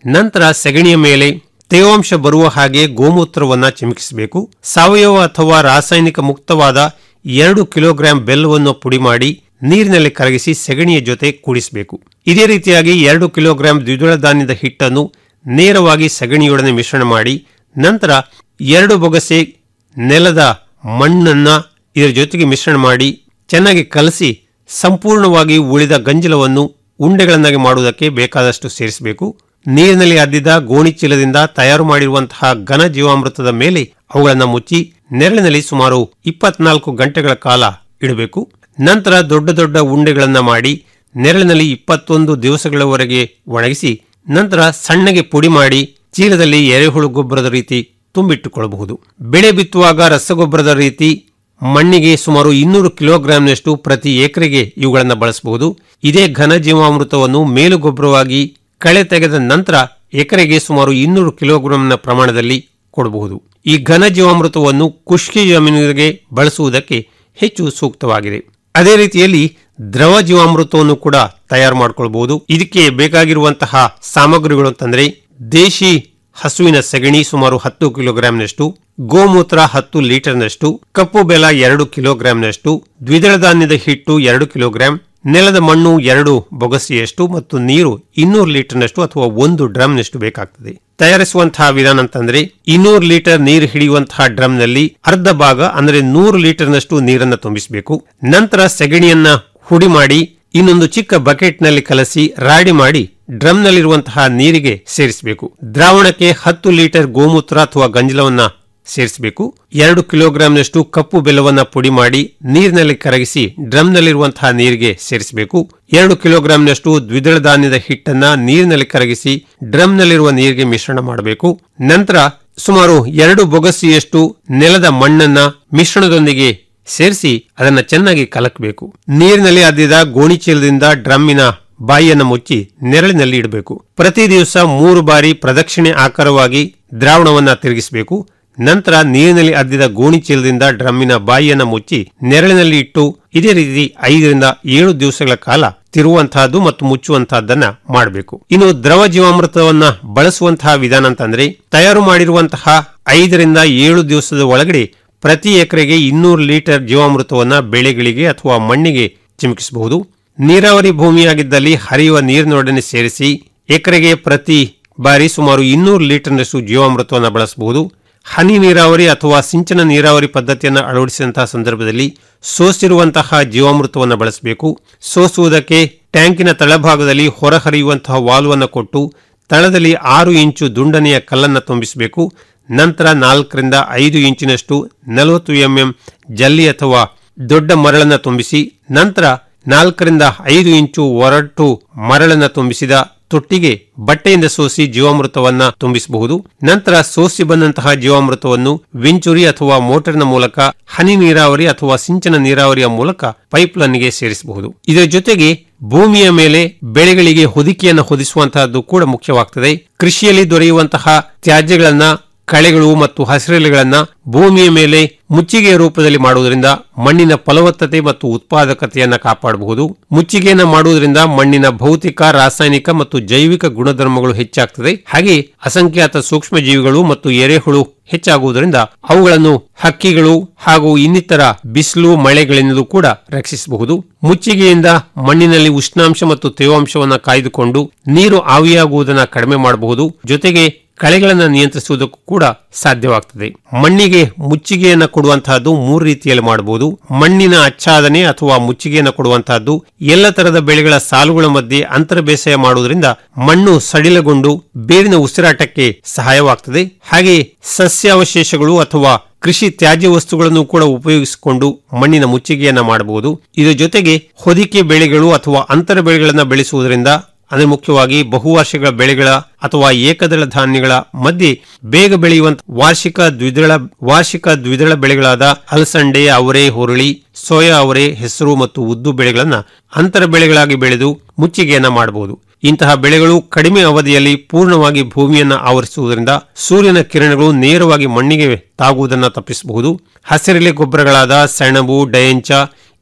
ನಂತರ ಸೆಗಣಿಯ ಮೇಲೆ ತೇವಾಂಶ ಬರುವ ಹಾಗೆ ಗೋಮೂತ್ರವನ್ನ ಚಿಮುಕಿಸಬೇಕು ಸಾವಯವ ಅಥವಾ ರಾಸಾಯನಿಕ ಮುಕ್ತವಾದ ಎರಡು ಕಿಲೋಗ್ರಾಂ ಬೆಲ್ಲವನ್ನು ಪುಡಿ ಮಾಡಿ ನೀರಿನಲ್ಲಿ ಕರಗಿಸಿ ಸೆಗಣಿಯ ಜೊತೆ ಕೂಡಿಸಬೇಕು ಇದೇ ರೀತಿಯಾಗಿ ಎರಡು ಕಿಲೋಗ್ರಾಂ ದ್ವಿದಳ ಧಾನ್ಯದ ಹಿಟ್ಟನ್ನು ನೇರವಾಗಿ ಸಗಣಿಯೊಡನೆ ಮಿಶ್ರಣ ಮಾಡಿ ನಂತರ ಎರಡು ಬೊಗಸೆ ನೆಲದ ಮಣ್ಣನ್ನ ಇದರ ಜೊತೆಗೆ ಮಿಶ್ರಣ ಮಾಡಿ ಚೆನ್ನಾಗಿ ಕಲಸಿ ಸಂಪೂರ್ಣವಾಗಿ ಉಳಿದ ಗಂಜಲವನ್ನು ಉಂಡೆಗಳನ್ನಾಗಿ ಮಾಡುವುದಕ್ಕೆ ಬೇಕಾದಷ್ಟು ಸೇರಿಸಬೇಕು ನೀರಿನಲ್ಲಿ ಅದ್ದಿದ ಗೋಣಿ ಚೀಲದಿಂದ ತಯಾರು ಮಾಡಿರುವಂತಹ ಘನ ಜೀವಾಮೃತದ ಮೇಲೆ ಅವುಗಳನ್ನು ಮುಚ್ಚಿ ನೆರಳಿನಲ್ಲಿ ಸುಮಾರು ಇಪ್ಪತ್ನಾಲ್ಕು ಗಂಟೆಗಳ ಕಾಲ ಇಡಬೇಕು ನಂತರ ದೊಡ್ಡ ದೊಡ್ಡ ಉಂಡೆಗಳನ್ನ ಮಾಡಿ ನೆರಳಿನಲ್ಲಿ ಇಪ್ಪತ್ತೊಂದು ದಿವಸಗಳವರೆಗೆ ಒಣಗಿಸಿ ನಂತರ ಸಣ್ಣಗೆ ಪುಡಿ ಮಾಡಿ ಚೀಲದಲ್ಲಿ ಎರೆಹುಳು ಗೊಬ್ಬರದ ರೀತಿ ತುಂಬಿಟ್ಟುಕೊಳ್ಳಬಹುದು ಬೆಳೆ ಬಿತ್ತುವಾಗ ರಸಗೊಬ್ಬರದ ರೀತಿ ಮಣ್ಣಿಗೆ ಸುಮಾರು ಇನ್ನೂರು ಕಿಲೋಗ್ರಾಂನಷ್ಟು ಪ್ರತಿ ಎಕರೆಗೆ ಇವುಗಳನ್ನು ಬಳಸಬಹುದು ಇದೇ ಘನ ಜೀವಾಮೃತವನ್ನು ಮೇಲು ಗೊಬ್ಬರವಾಗಿ ಕಳೆ ತೆಗೆದ ನಂತರ ಎಕರೆಗೆ ಸುಮಾರು ಇನ್ನೂರು ಕಿಲೋಗ್ರಾಂನ ಪ್ರಮಾಣದಲ್ಲಿ ಕೊಡಬಹುದು ಈ ಘನ ಜೀವಾಮೃತವನ್ನು ಖುಷ್ಕಿ ಜಮೀನಿಗೆ ಬಳಸುವುದಕ್ಕೆ ಹೆಚ್ಚು ಸೂಕ್ತವಾಗಿದೆ ಅದೇ ರೀತಿಯಲ್ಲಿ ದ್ರವ ಜೀವಾಮೃತವನ್ನು ಕೂಡ ತಯಾರು ಮಾಡಿಕೊಳ್ಳಬಹುದು ಇದಕ್ಕೆ ಬೇಕಾಗಿರುವಂತಹ ಸಾಮಗ್ರಿಗಳು ಅಂತಂದ್ರೆ ದೇಶಿ ಹಸುವಿನ ಸಗಣಿ ಸುಮಾರು ಹತ್ತು ಕಿಲೋಗ್ರಾಂನಷ್ಟು ಗೋಮೂತ್ರ ಹತ್ತು ಲೀಟರ್ನಷ್ಟು ಕಪ್ಪು ಬೆಲ ಎರಡು ಕಿಲೋಗ್ರಾಂನಷ್ಟು ದ್ವಿದಳ ಧಾನ್ಯದ ಹಿಟ್ಟು ಎರಡು ಕಿಲೋಗ್ರಾಂ ನೆಲದ ಮಣ್ಣು ಎರಡು ಬೊಗಸೆಯಷ್ಟು ಮತ್ತು ನೀರು ಇನ್ನೂರು ಲೀಟರ್ನಷ್ಟು ಅಥವಾ ಒಂದು ಡ್ರಮ್ನಷ್ಟು ಬೇಕಾಗ್ತದೆ ತಯಾರಿಸುವಂತಹ ವಿಧಾನ ಅಂತಂದ್ರೆ ಇನ್ನೂರು ಲೀಟರ್ ನೀರು ಹಿಡಿಯುವಂತಹ ಡ್ರಮ್ನಲ್ಲಿ ಅರ್ಧ ಭಾಗ ಅಂದ್ರೆ ನೂರು ಲೀಟರ್ನಷ್ಟು ನೀರನ್ನು ತುಂಬಿಸಬೇಕು ನಂತರ ಸೆಗಣಿಯನ್ನ ಹುಡಿ ಮಾಡಿ ಇನ್ನೊಂದು ಚಿಕ್ಕ ಬಕೆಟ್ನಲ್ಲಿ ಕಲಸಿ ರಾಡಿ ಮಾಡಿ ಡ್ರಮ್ನಲ್ಲಿರುವಂತಹ ನೀರಿಗೆ ಸೇರಿಸಬೇಕು ದ್ರಾವಣಕ್ಕೆ ಹತ್ತು ಲೀಟರ್ ಗೋಮೂತ್ರ ಅಥವಾ ಗಂಜಲವನ್ನ ಸೇರಿಸಬೇಕು ಎರಡು ಕಿಲೋಗ್ರಾಂನಷ್ಟು ಕಪ್ಪು ಬೆಲ್ಲವನ್ನ ಪುಡಿ ಮಾಡಿ ನೀರಿನಲ್ಲಿ ಕರಗಿಸಿ ಡ್ರಮ್ನಲ್ಲಿರುವಂತಹ ನೀರಿಗೆ ಸೇರಿಸಬೇಕು ಎರಡು ಕಿಲೋಗ್ರಾಂನಷ್ಟು ದ್ವಿದಳ ಧಾನ್ಯದ ಹಿಟ್ಟನ್ನ ನೀರಿನಲ್ಲಿ ಕರಗಿಸಿ ಡ್ರಮ್ನಲ್ಲಿರುವ ನೀರಿಗೆ ಮಿಶ್ರಣ ಮಾಡಬೇಕು ನಂತರ ಸುಮಾರು ಎರಡು ಬೊಗಸಿಯಷ್ಟು ನೆಲದ ಮಣ್ಣನ್ನ ಮಿಶ್ರಣದೊಂದಿಗೆ ಸೇರಿಸಿ ಅದನ್ನ ಚೆನ್ನಾಗಿ ಕಲಕಬೇಕು ನೀರಿನಲ್ಲಿ ಅದ್ದಿದ ಗೋಣಿ ಚೀಲದಿಂದ ಡ್ರಮ್ಮಿನ ಬಾಯಿಯನ್ನು ಮುಚ್ಚಿ ನೆರಳಿನಲ್ಲಿ ಇಡಬೇಕು ಪ್ರತಿ ದಿವಸ ಮೂರು ಬಾರಿ ಪ್ರದಕ್ಷಿಣೆ ಆಕಾರವಾಗಿ ದ್ರಾವಣವನ್ನ ತಿರುಗಿಸಬೇಕು ನಂತರ ನೀರಿನಲ್ಲಿ ಅದ್ದಿದ ಗೋಣಿ ಚೀಲದಿಂದ ಡ್ರಮ್ಮಿನ ಬಾಯಿಯನ್ನು ಮುಚ್ಚಿ ನೆರಳಿನಲ್ಲಿ ಇಟ್ಟು ಇದೇ ರೀತಿ ಐದರಿಂದ ಏಳು ದಿವಸಗಳ ಕಾಲ ತಿರುವಂತಹದ್ದು ಮತ್ತು ಮುಚ್ಚುವಂತಹದ್ದನ್ನ ಮಾಡಬೇಕು ಇನ್ನು ದ್ರವ ಜೀವಾಮೃತವನ್ನ ಬಳಸುವಂತಹ ವಿಧಾನ ಅಂತಂದ್ರೆ ತಯಾರು ಮಾಡಿರುವಂತಹ ಐದರಿಂದ ಏಳು ದಿವಸದ ಒಳಗಡೆ ಪ್ರತಿ ಎಕರೆಗೆ ಇನ್ನೂರು ಲೀಟರ್ ಜೀವಾಮೃತವನ್ನ ಬೆಳೆಗಳಿಗೆ ಅಥವಾ ಮಣ್ಣಿಗೆ ಚಿಮುಕಿಸಬಹುದು ನೀರಾವರಿ ಭೂಮಿಯಾಗಿದ್ದಲ್ಲಿ ಹರಿಯುವ ನೀರಿನೊಡನೆ ಸೇರಿಸಿ ಎಕರೆಗೆ ಪ್ರತಿ ಬಾರಿ ಸುಮಾರು ಇನ್ನೂರು ಲೀಟರ್ನಷ್ಟು ಜೀವಾಮೃತವನ್ನು ಬಳಸಬಹುದು ಹನಿ ನೀರಾವರಿ ಅಥವಾ ಸಿಂಚನ ನೀರಾವರಿ ಪದ್ಧತಿಯನ್ನು ಅಳವಡಿಸಿದಂತಹ ಸಂದರ್ಭದಲ್ಲಿ ಸೋಸಿರುವಂತಹ ಜೀವಾಮೃತವನ್ನು ಬಳಸಬೇಕು ಸೋಸುವುದಕ್ಕೆ ಟ್ಯಾಂಕಿನ ತಳಭಾಗದಲ್ಲಿ ಹೊರಹರಿಯುವಂತಹ ವಾಲ್ವನ್ನು ಕೊಟ್ಟು ತಳದಲ್ಲಿ ಆರು ಇಂಚು ದುಂಡನೆಯ ಕಲ್ಲನ್ನು ತುಂಬಿಸಬೇಕು ನಂತರ ನಾಲ್ಕರಿಂದ ಐದು ಇಂಚಿನಷ್ಟು ನಲವತ್ತು ಎಂಎಂ ಜಲ್ಲಿ ಅಥವಾ ದೊಡ್ಡ ಮರಳನ್ನು ತುಂಬಿಸಿ ನಂತರ ನಾಲ್ಕರಿಂದ ಐದು ಇಂಚು ಒರಟು ಮರಳನ್ನು ತುಂಬಿಸಿದ ತೊಟ್ಟಿಗೆ ಬಟ್ಟೆಯಿಂದ ಸೋಸಿ ಜೀವಾಮೃತವನ್ನ ತುಂಬಿಸಬಹುದು ನಂತರ ಸೋಸಿ ಬಂದಂತಹ ಜೀವಾಮೃತವನ್ನು ವಿಂಚುರಿ ಅಥವಾ ಮೋಟರ್ನ ಮೂಲಕ ಹನಿ ನೀರಾವರಿ ಅಥವಾ ಸಿಂಚನ ನೀರಾವರಿಯ ಮೂಲಕ ಪೈಪ್ಲೈನ್ಗೆ ಸೇರಿಸಬಹುದು ಇದರ ಜೊತೆಗೆ ಭೂಮಿಯ ಮೇಲೆ ಬೆಳೆಗಳಿಗೆ ಹೊದಿಕೆಯನ್ನು ಹೊದಿಸುವಂತಹದ್ದು ಕೂಡ ಮುಖ್ಯವಾಗ್ತದೆ ಕೃಷಿಯಲ್ಲಿ ದೊರೆಯುವಂತಹ ತ್ಯಾಜ್ಯಗಳನ್ನ ಕಳೆಗಳು ಮತ್ತು ಹಸಿರೆಲೆಗಳನ್ನ ಭೂಮಿಯ ಮೇಲೆ ಮುಚ್ಚಿಗೆಯ ರೂಪದಲ್ಲಿ ಮಾಡುವುದರಿಂದ ಮಣ್ಣಿನ ಫಲವತ್ತತೆ ಮತ್ತು ಉತ್ಪಾದಕತೆಯನ್ನ ಕಾಪಾಡಬಹುದು ಮುಚ್ಚಿಗೆಯನ್ನ ಮಾಡುವುದರಿಂದ ಮಣ್ಣಿನ ಭೌತಿಕ ರಾಸಾಯನಿಕ ಮತ್ತು ಜೈವಿಕ ಗುಣಧರ್ಮಗಳು ಹೆಚ್ಚಾಗ್ತದೆ ಹಾಗೆ ಅಸಂಖ್ಯಾತ ಸೂಕ್ಷ್ಮ ಜೀವಿಗಳು ಮತ್ತು ಎರೆಹುಳು ಹೆಚ್ಚಾಗುವುದರಿಂದ ಅವುಗಳನ್ನು ಹಕ್ಕಿಗಳು ಹಾಗೂ ಇನ್ನಿತರ ಬಿಸಿಲು ಮಳೆಗಳಿಂದಲೂ ಕೂಡ ರಕ್ಷಿಸಬಹುದು ಮುಚ್ಚಿಗೆಯಿಂದ ಮಣ್ಣಿನಲ್ಲಿ ಉಷ್ಣಾಂಶ ಮತ್ತು ತೇವಾಂಶವನ್ನು ಕಾಯ್ದುಕೊಂಡು ನೀರು ಆವಿಯಾಗುವುದನ್ನು ಕಡಿಮೆ ಮಾಡಬಹುದು ಜೊತೆಗೆ ಕಳೆಗಳನ್ನು ನಿಯಂತ್ರಿಸುವುದಕ್ಕೂ ಕೂಡ ಸಾಧ್ಯವಾಗ್ತದೆ ಮಣ್ಣಿಗೆ ಮುಚ್ಚಿಗೆಯನ್ನು ಕೊಡುವಂತಹದ್ದು ಮೂರು ರೀತಿಯಲ್ಲಿ ಮಾಡಬಹುದು ಮಣ್ಣಿನ ಆಚ್ಛಾದನೆ ಅಥವಾ ಮುಚ್ಚಿಗೆಯನ್ನು ಕೊಡುವಂತಹದ್ದು ಎಲ್ಲ ತರದ ಬೆಳೆಗಳ ಸಾಲುಗಳ ಮಧ್ಯೆ ಅಂತರ ಬೇಸಾಯ ಮಾಡುವುದರಿಂದ ಮಣ್ಣು ಸಡಿಲಗೊಂಡು ಬೇರಿನ ಉಸಿರಾಟಕ್ಕೆ ಸಹಾಯವಾಗ್ತದೆ ಹಾಗೆ ಸಸ್ಯಾವಶೇಷಗಳು ಅಥವಾ ಕೃಷಿ ತ್ಯಾಜ್ಯ ವಸ್ತುಗಳನ್ನು ಕೂಡ ಉಪಯೋಗಿಸಿಕೊಂಡು ಮಣ್ಣಿನ ಮುಚ್ಚಿಗೆಯನ್ನ ಮಾಡಬಹುದು ಇದರ ಜೊತೆಗೆ ಹೊದಿಕೆ ಬೆಳೆಗಳು ಅಥವಾ ಅಂತರ ಬೆಳೆಗಳನ್ನು ಬೆಳೆಸುವುದರಿಂದ ಅಂದ್ರೆ ಮುಖ್ಯವಾಗಿ ಬಹುವಾರ್ಷಿಕ ಬೆಳೆಗಳ ಅಥವಾ ಏಕದಳ ಧಾನ್ಯಗಳ ಮಧ್ಯೆ ಬೇಗ ಬೆಳೆಯುವಂತ ವಾರ್ಷಿಕ ದ್ವಿದಳ ವಾರ್ಷಿಕ ದ್ವಿದಳ ಬೆಳೆಗಳಾದ ಅಲಸಂಡೆ ಅವರೆ ಹುರುಳಿ ಸೋಯಾ ಅವರೆ ಹೆಸರು ಮತ್ತು ಉದ್ದು ಬೆಳೆಗಳನ್ನ ಅಂತರ ಬೆಳೆಗಳಾಗಿ ಬೆಳೆದು ಮುಚ್ಚಿಗೆಯನ್ನ ಮಾಡಬಹುದು ಇಂತಹ ಬೆಳೆಗಳು ಕಡಿಮೆ ಅವಧಿಯಲ್ಲಿ ಪೂರ್ಣವಾಗಿ ಭೂಮಿಯನ್ನ ಆವರಿಸುವುದರಿಂದ ಸೂರ್ಯನ ಕಿರಣಗಳು ನೇರವಾಗಿ ಮಣ್ಣಿಗೆ ತಾಗುವುದನ್ನು ತಪ್ಪಿಸಬಹುದು ಹಸಿರೆಲೆ ಗೊಬ್ಬರಗಳಾದ ಸೆಣಬು ಡಯಂಚ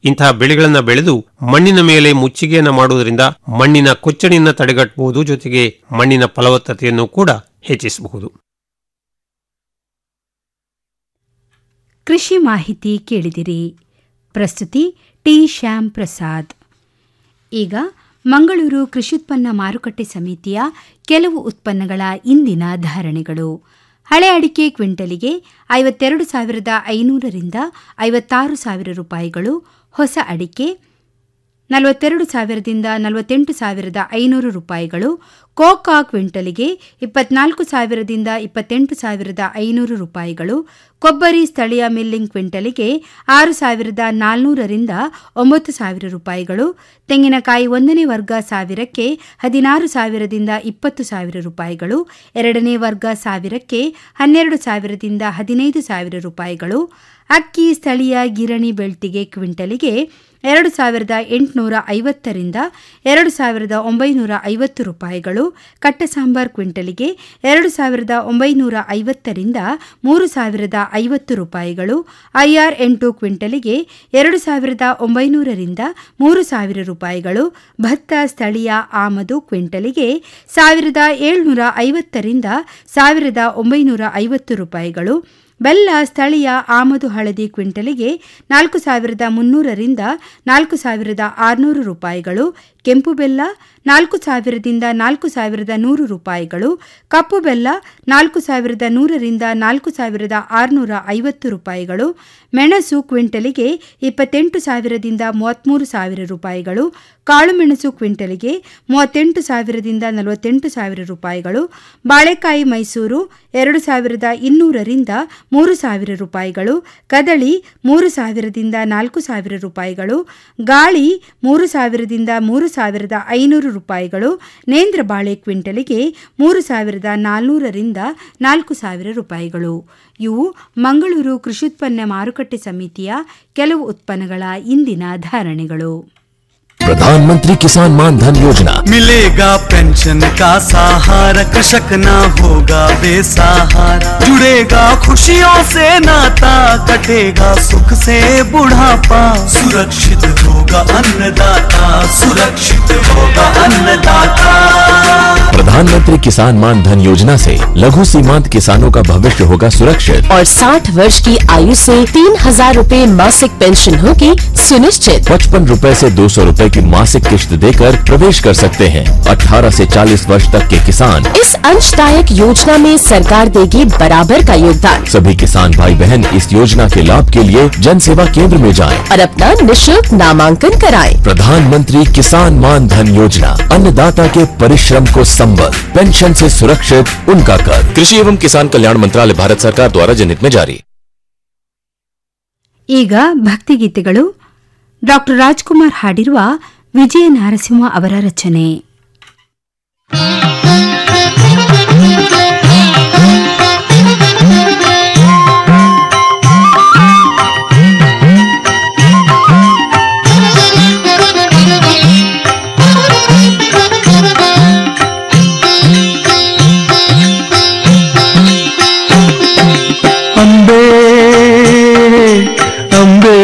ಇಂತಹ ಬೆಳೆಗಳನ್ನ ಬೆಳೆದು ಮಣ್ಣಿನ ಮೇಲೆ ಮುಚ್ಚಿಗೆಯನ್ನ ಮಾಡುವುದರಿಂದ ಮಣ್ಣಿನ ಕೊಚ್ಚಣಿಯನ್ನ ತಡೆಗಟ್ಟಬಹುದು ಜೊತೆಗೆ ಮಣ್ಣಿನ ಫಲವತ್ತತೆಯನ್ನು ಕೂಡ ಹೆಚ್ಚಿಸಬಹುದು ಕೃಷಿ ಮಾಹಿತಿ ಕೇಳಿದಿರಿ ಪ್ರಸ್ತುತಿ ಟಿ ಶ್ಯಾಮ್ ಪ್ರಸಾದ್ ಈಗ ಮಂಗಳೂರು ಕೃಷ್ಯುತ್ಪನ್ನ ಮಾರುಕಟ್ಟೆ ಸಮಿತಿಯ ಕೆಲವು ಉತ್ಪನ್ನಗಳ ಇಂದಿನ ಧಾರಣೆಗಳು ಹಳೆ ಅಡಿಕೆ ಕ್ವಿಂಟಲಿಗೆ ಐವತ್ತೆರಡು ಸಾವಿರದ ಐನೂರರಿಂದ ಐವತ್ತಾರು ಸಾವಿರ ರೂಪಾಯಿಗಳು ಹೊಸ ಅಡಿಕೆ ನಲವತ್ತೆರಡು ಸಾವಿರದಿಂದ ನಲವತ್ತೆಂಟು ಸಾವಿರದ ಐನೂರು ರೂಪಾಯಿಗಳು ಕೋಕಾ ಕ್ವಿಂಟಲಿಗೆ ಇಪ್ಪತ್ನಾಲ್ಕು ಸಾವಿರದಿಂದ ಇಪ್ಪತ್ತೆಂಟು ಸಾವಿರದ ಐನೂರು ರೂಪಾಯಿಗಳು ಕೊಬ್ಬರಿ ಸ್ಥಳೀಯ ಮಿಲ್ಲಿಂಗ್ ಕ್ವಿಂಟಲಿಗೆ ಆರು ಸಾವಿರದ ನಾಲ್ನೂರರಿಂದ ಒಂಬತ್ತು ಸಾವಿರ ರೂಪಾಯಿಗಳು ತೆಂಗಿನಕಾಯಿ ಒಂದನೇ ವರ್ಗ ಸಾವಿರಕ್ಕೆ ಹದಿನಾರು ಸಾವಿರದಿಂದ ಇಪ್ಪತ್ತು ಸಾವಿರ ರೂಪಾಯಿಗಳು ಎರಡನೇ ವರ್ಗ ಸಾವಿರಕ್ಕೆ ಹನ್ನೆರಡು ಸಾವಿರದಿಂದ ಹದಿನೈದು ಸಾವಿರ ರೂಪಾಯಿಗಳು ಅಕ್ಕಿ ಸ್ಥಳೀಯ ಗಿರಣಿ ಬೆಳ್ತಿಗೆ ಕ್ವಿಂಟಲಿಗೆ ಎರಡು ಸಾವಿರದ ಎಂಟುನೂರ ಐವತ್ತರಿಂದ ಎರಡು ಸಾವಿರದ ಒಂಬೈನೂರ ಐವತ್ತು ರೂಪಾಯಿಗಳು ಕಟ್ಟ ಸಾಂಬಾರ್ ಕ್ವಿಂಟಲಿಗೆ ಎರಡು ಸಾವಿರದ ಒಂಬೈನೂರ ಐವತ್ತರಿಂದ ಮೂರು ಸಾವಿರದ ಐವತ್ತು ರೂಪಾಯಿಗಳು ಐಆರ್ ಎಂಟು ಕ್ವಿಂಟಲಿಗೆ ಎರಡು ಸಾವಿರದ ಒಂಬೈನೂರರಿಂದ ಮೂರು ಸಾವಿರ ರೂಪಾಯಿಗಳು ಭತ್ತ ಸ್ಥಳೀಯ ಆಮದು ಕ್ವಿಂಟಲಿಗೆ ಸಾವಿರದ ಏಳ್ನೂರ ಐವತ್ತರಿಂದ ಸಾವಿರದ ಒಂಬೈನೂರ ಐವತ್ತು ರೂಪಾಯಿಗಳು ಬೆಲ್ಲ ಸ್ಥಳೀಯ ಆಮದು ಹಳದಿ ಕ್ವಿಂಟಲಿಗೆ ನಾಲ್ಕು ಸಾವಿರದ ಮುನ್ನೂರರಿಂದ ನಾಲ್ಕು ಸಾವಿರದ ಆರುನೂರು ರೂಪಾಯಿಗಳು ಕೆಂಪು ಬೆಲ್ಲ ನಾಲ್ಕು ಸಾವಿರದಿಂದ ನಾಲ್ಕು ಸಾವಿರದ ನೂರು ರೂಪಾಯಿಗಳು ಕಪ್ಪು ಬೆಲ್ಲ ನಾಲ್ಕು ಸಾವಿರದ ನೂರರಿಂದ ನಾಲ್ಕು ಸಾವಿರದ ಆರುನೂರ ಐವತ್ತು ರೂಪಾಯಿಗಳು ಮೆಣಸು ಕ್ವಿಂಟಲಿಗೆ ಇಪ್ಪತ್ತೆಂಟು ಸಾವಿರದಿಂದ ಮೂವತ್ತ್ಮೂರು ಸಾವಿರ ರೂಪಾಯಿಗಳು ಕಾಳುಮೆಣಸು ಕ್ವಿಂಟಲಿಗೆ ಮೂವತ್ತೆಂಟು ಸಾವಿರದಿಂದ ನಲವತ್ತೆಂಟು ಸಾವಿರ ರೂಪಾಯಿಗಳು ಬಾಳೆಕಾಯಿ ಮೈಸೂರು ಎರಡು ಸಾವಿರದ ಇನ್ನೂರರಿಂದ ಮೂರು ಸಾವಿರ ರೂಪಾಯಿಗಳು ಕದಳಿ ಮೂರು ಸಾವಿರದಿಂದ ನಾಲ್ಕು ಸಾವಿರ ರೂಪಾಯಿಗಳು ಗಾಳಿ ಮೂರು ಸಾವಿರದಿಂದ ಮೂರು ಸಾವಿರದ ಐನೂರು ರೂಪಾಯಿಗಳು ನೇಂದ್ರ ಬಾಳೆ ಕ್ವಿಂಟಲಿಗೆ ಮೂರು ಸಾವಿರದ ನಾಲ್ನೂರರಿಂದ ನಾಲ್ಕು ಸಾವಿರ ರೂಪಾಯಿಗಳು ಇವು ಮಂಗಳೂರು ಕೃಷಿತ್ಪನ್ನ ಮಾರುಕಟ್ಟೆ ಸಮಿತಿಯ ಕೆಲವು ಉತ್ಪನ್ನಗಳ ಇಂದಿನ ಧಾರಣೆಗಳು प्रधानमंत्री किसान मान धन योजना मिलेगा पेंशन का सहारा कृषक ना होगा बेसहारा जुड़ेगा खुशियों से नाता कटेगा सुख से बुढ़ापा सुरक्षित होगा अन्नदाता सुरक्षित होगा अन्नदाता प्रधानमंत्री किसान मान धन योजना से लघु सीमांत किसानों का भविष्य होगा सुरक्षित और 60 वर्ष की आयु से तीन हजार रूपए मासिक पेंशन होगी सुनिश्चित पचपन रूपए से दो सौ रूपए की मासिक किश्त देकर प्रवेश कर सकते हैं 18 से 40 वर्ष तक के किसान इस अंशदायक योजना में सरकार देगी बराबर का योगदान सभी किसान भाई बहन इस योजना के लाभ के लिए जन सेवा केंद्र में जाएं। और अपना निशुल्क नामांकन कराएं। प्रधानमंत्री किसान मान धन योजना अन्नदाता के परिश्रम को संबल पेंशन से सुरक्षित उनका कर कृषि एवं किसान कल्याण मंत्रालय भारत सरकार द्वारा जनहित में जारी ಈಗ ಭಕ್ತಿಗೀತೆಗಳು ಡಾಕ್ಟರ್ ರಾಜ್ಕುಮಾರ್ ಹಾಡಿರುವ ವಿಜಯ ನರಸಿಂಹ ಅವರ ರಚನೆ ಅಂಬೆ ಅಂಬೆ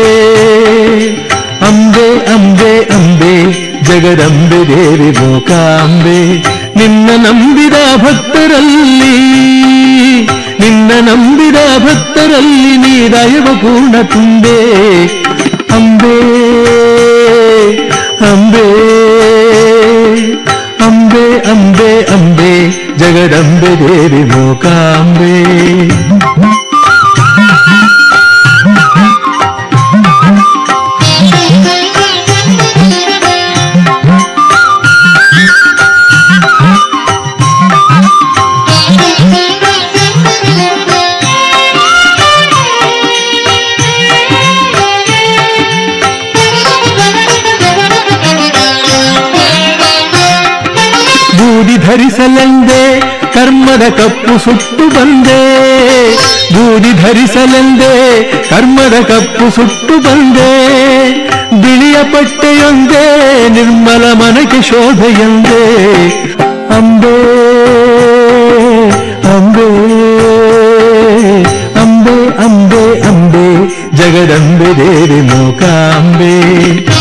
ಅಂಬೆ ಅಂಬೆ ಅಂಬೆ ಜಗದಂಬೆ ದೇವಿ ಮೂಕಾಂಬೆ ನಿನ್ನ ನಂಬಿದ ಭಕ್ತರಲ್ಲಿ ನಿನ್ನ ನಂಬಿದ ಭಕ್ತರಲ್ಲಿ ನೀ ದೈವ ಪೂರ್ಣ ತುಂಬೆ ಅಂಬೆ ಅಂಬೆ ಅಂಬೆ ಅಂಬೆ ಅಂಬೆ ಜಗದಂಬೆ ದೇವಿ ಮೂಕಾಂಬೆ ಬೂದಿ ಧರಿಸಲೆಂದೇ ಕರ್ಮದ ಕಪ್ಪು ಸುಟ್ಟು ಬಂದೆ ಬೂದಿ ಧರಿಸಲೆಂದೇ ಕರ್ಮದ ಕಪ್ಪು ಸುಟ್ಟು ಬಂದೆ ಬಿಳಿಯ ಪಟ್ಟೆಯೊಂದೇ ನಿರ್ಮಲ ಮನಕ್ಕೆ ಶೋಭೆಯೊಂದೇ ಅಂಬೆ ಅಂಬೆ ಅಂಬೆ ಅಂಬೆ ಅಂಬೆ ಜಗದಂಬೆ ದೇವಿ ಮೂಕಾಂಬೆ ಬಂದೆ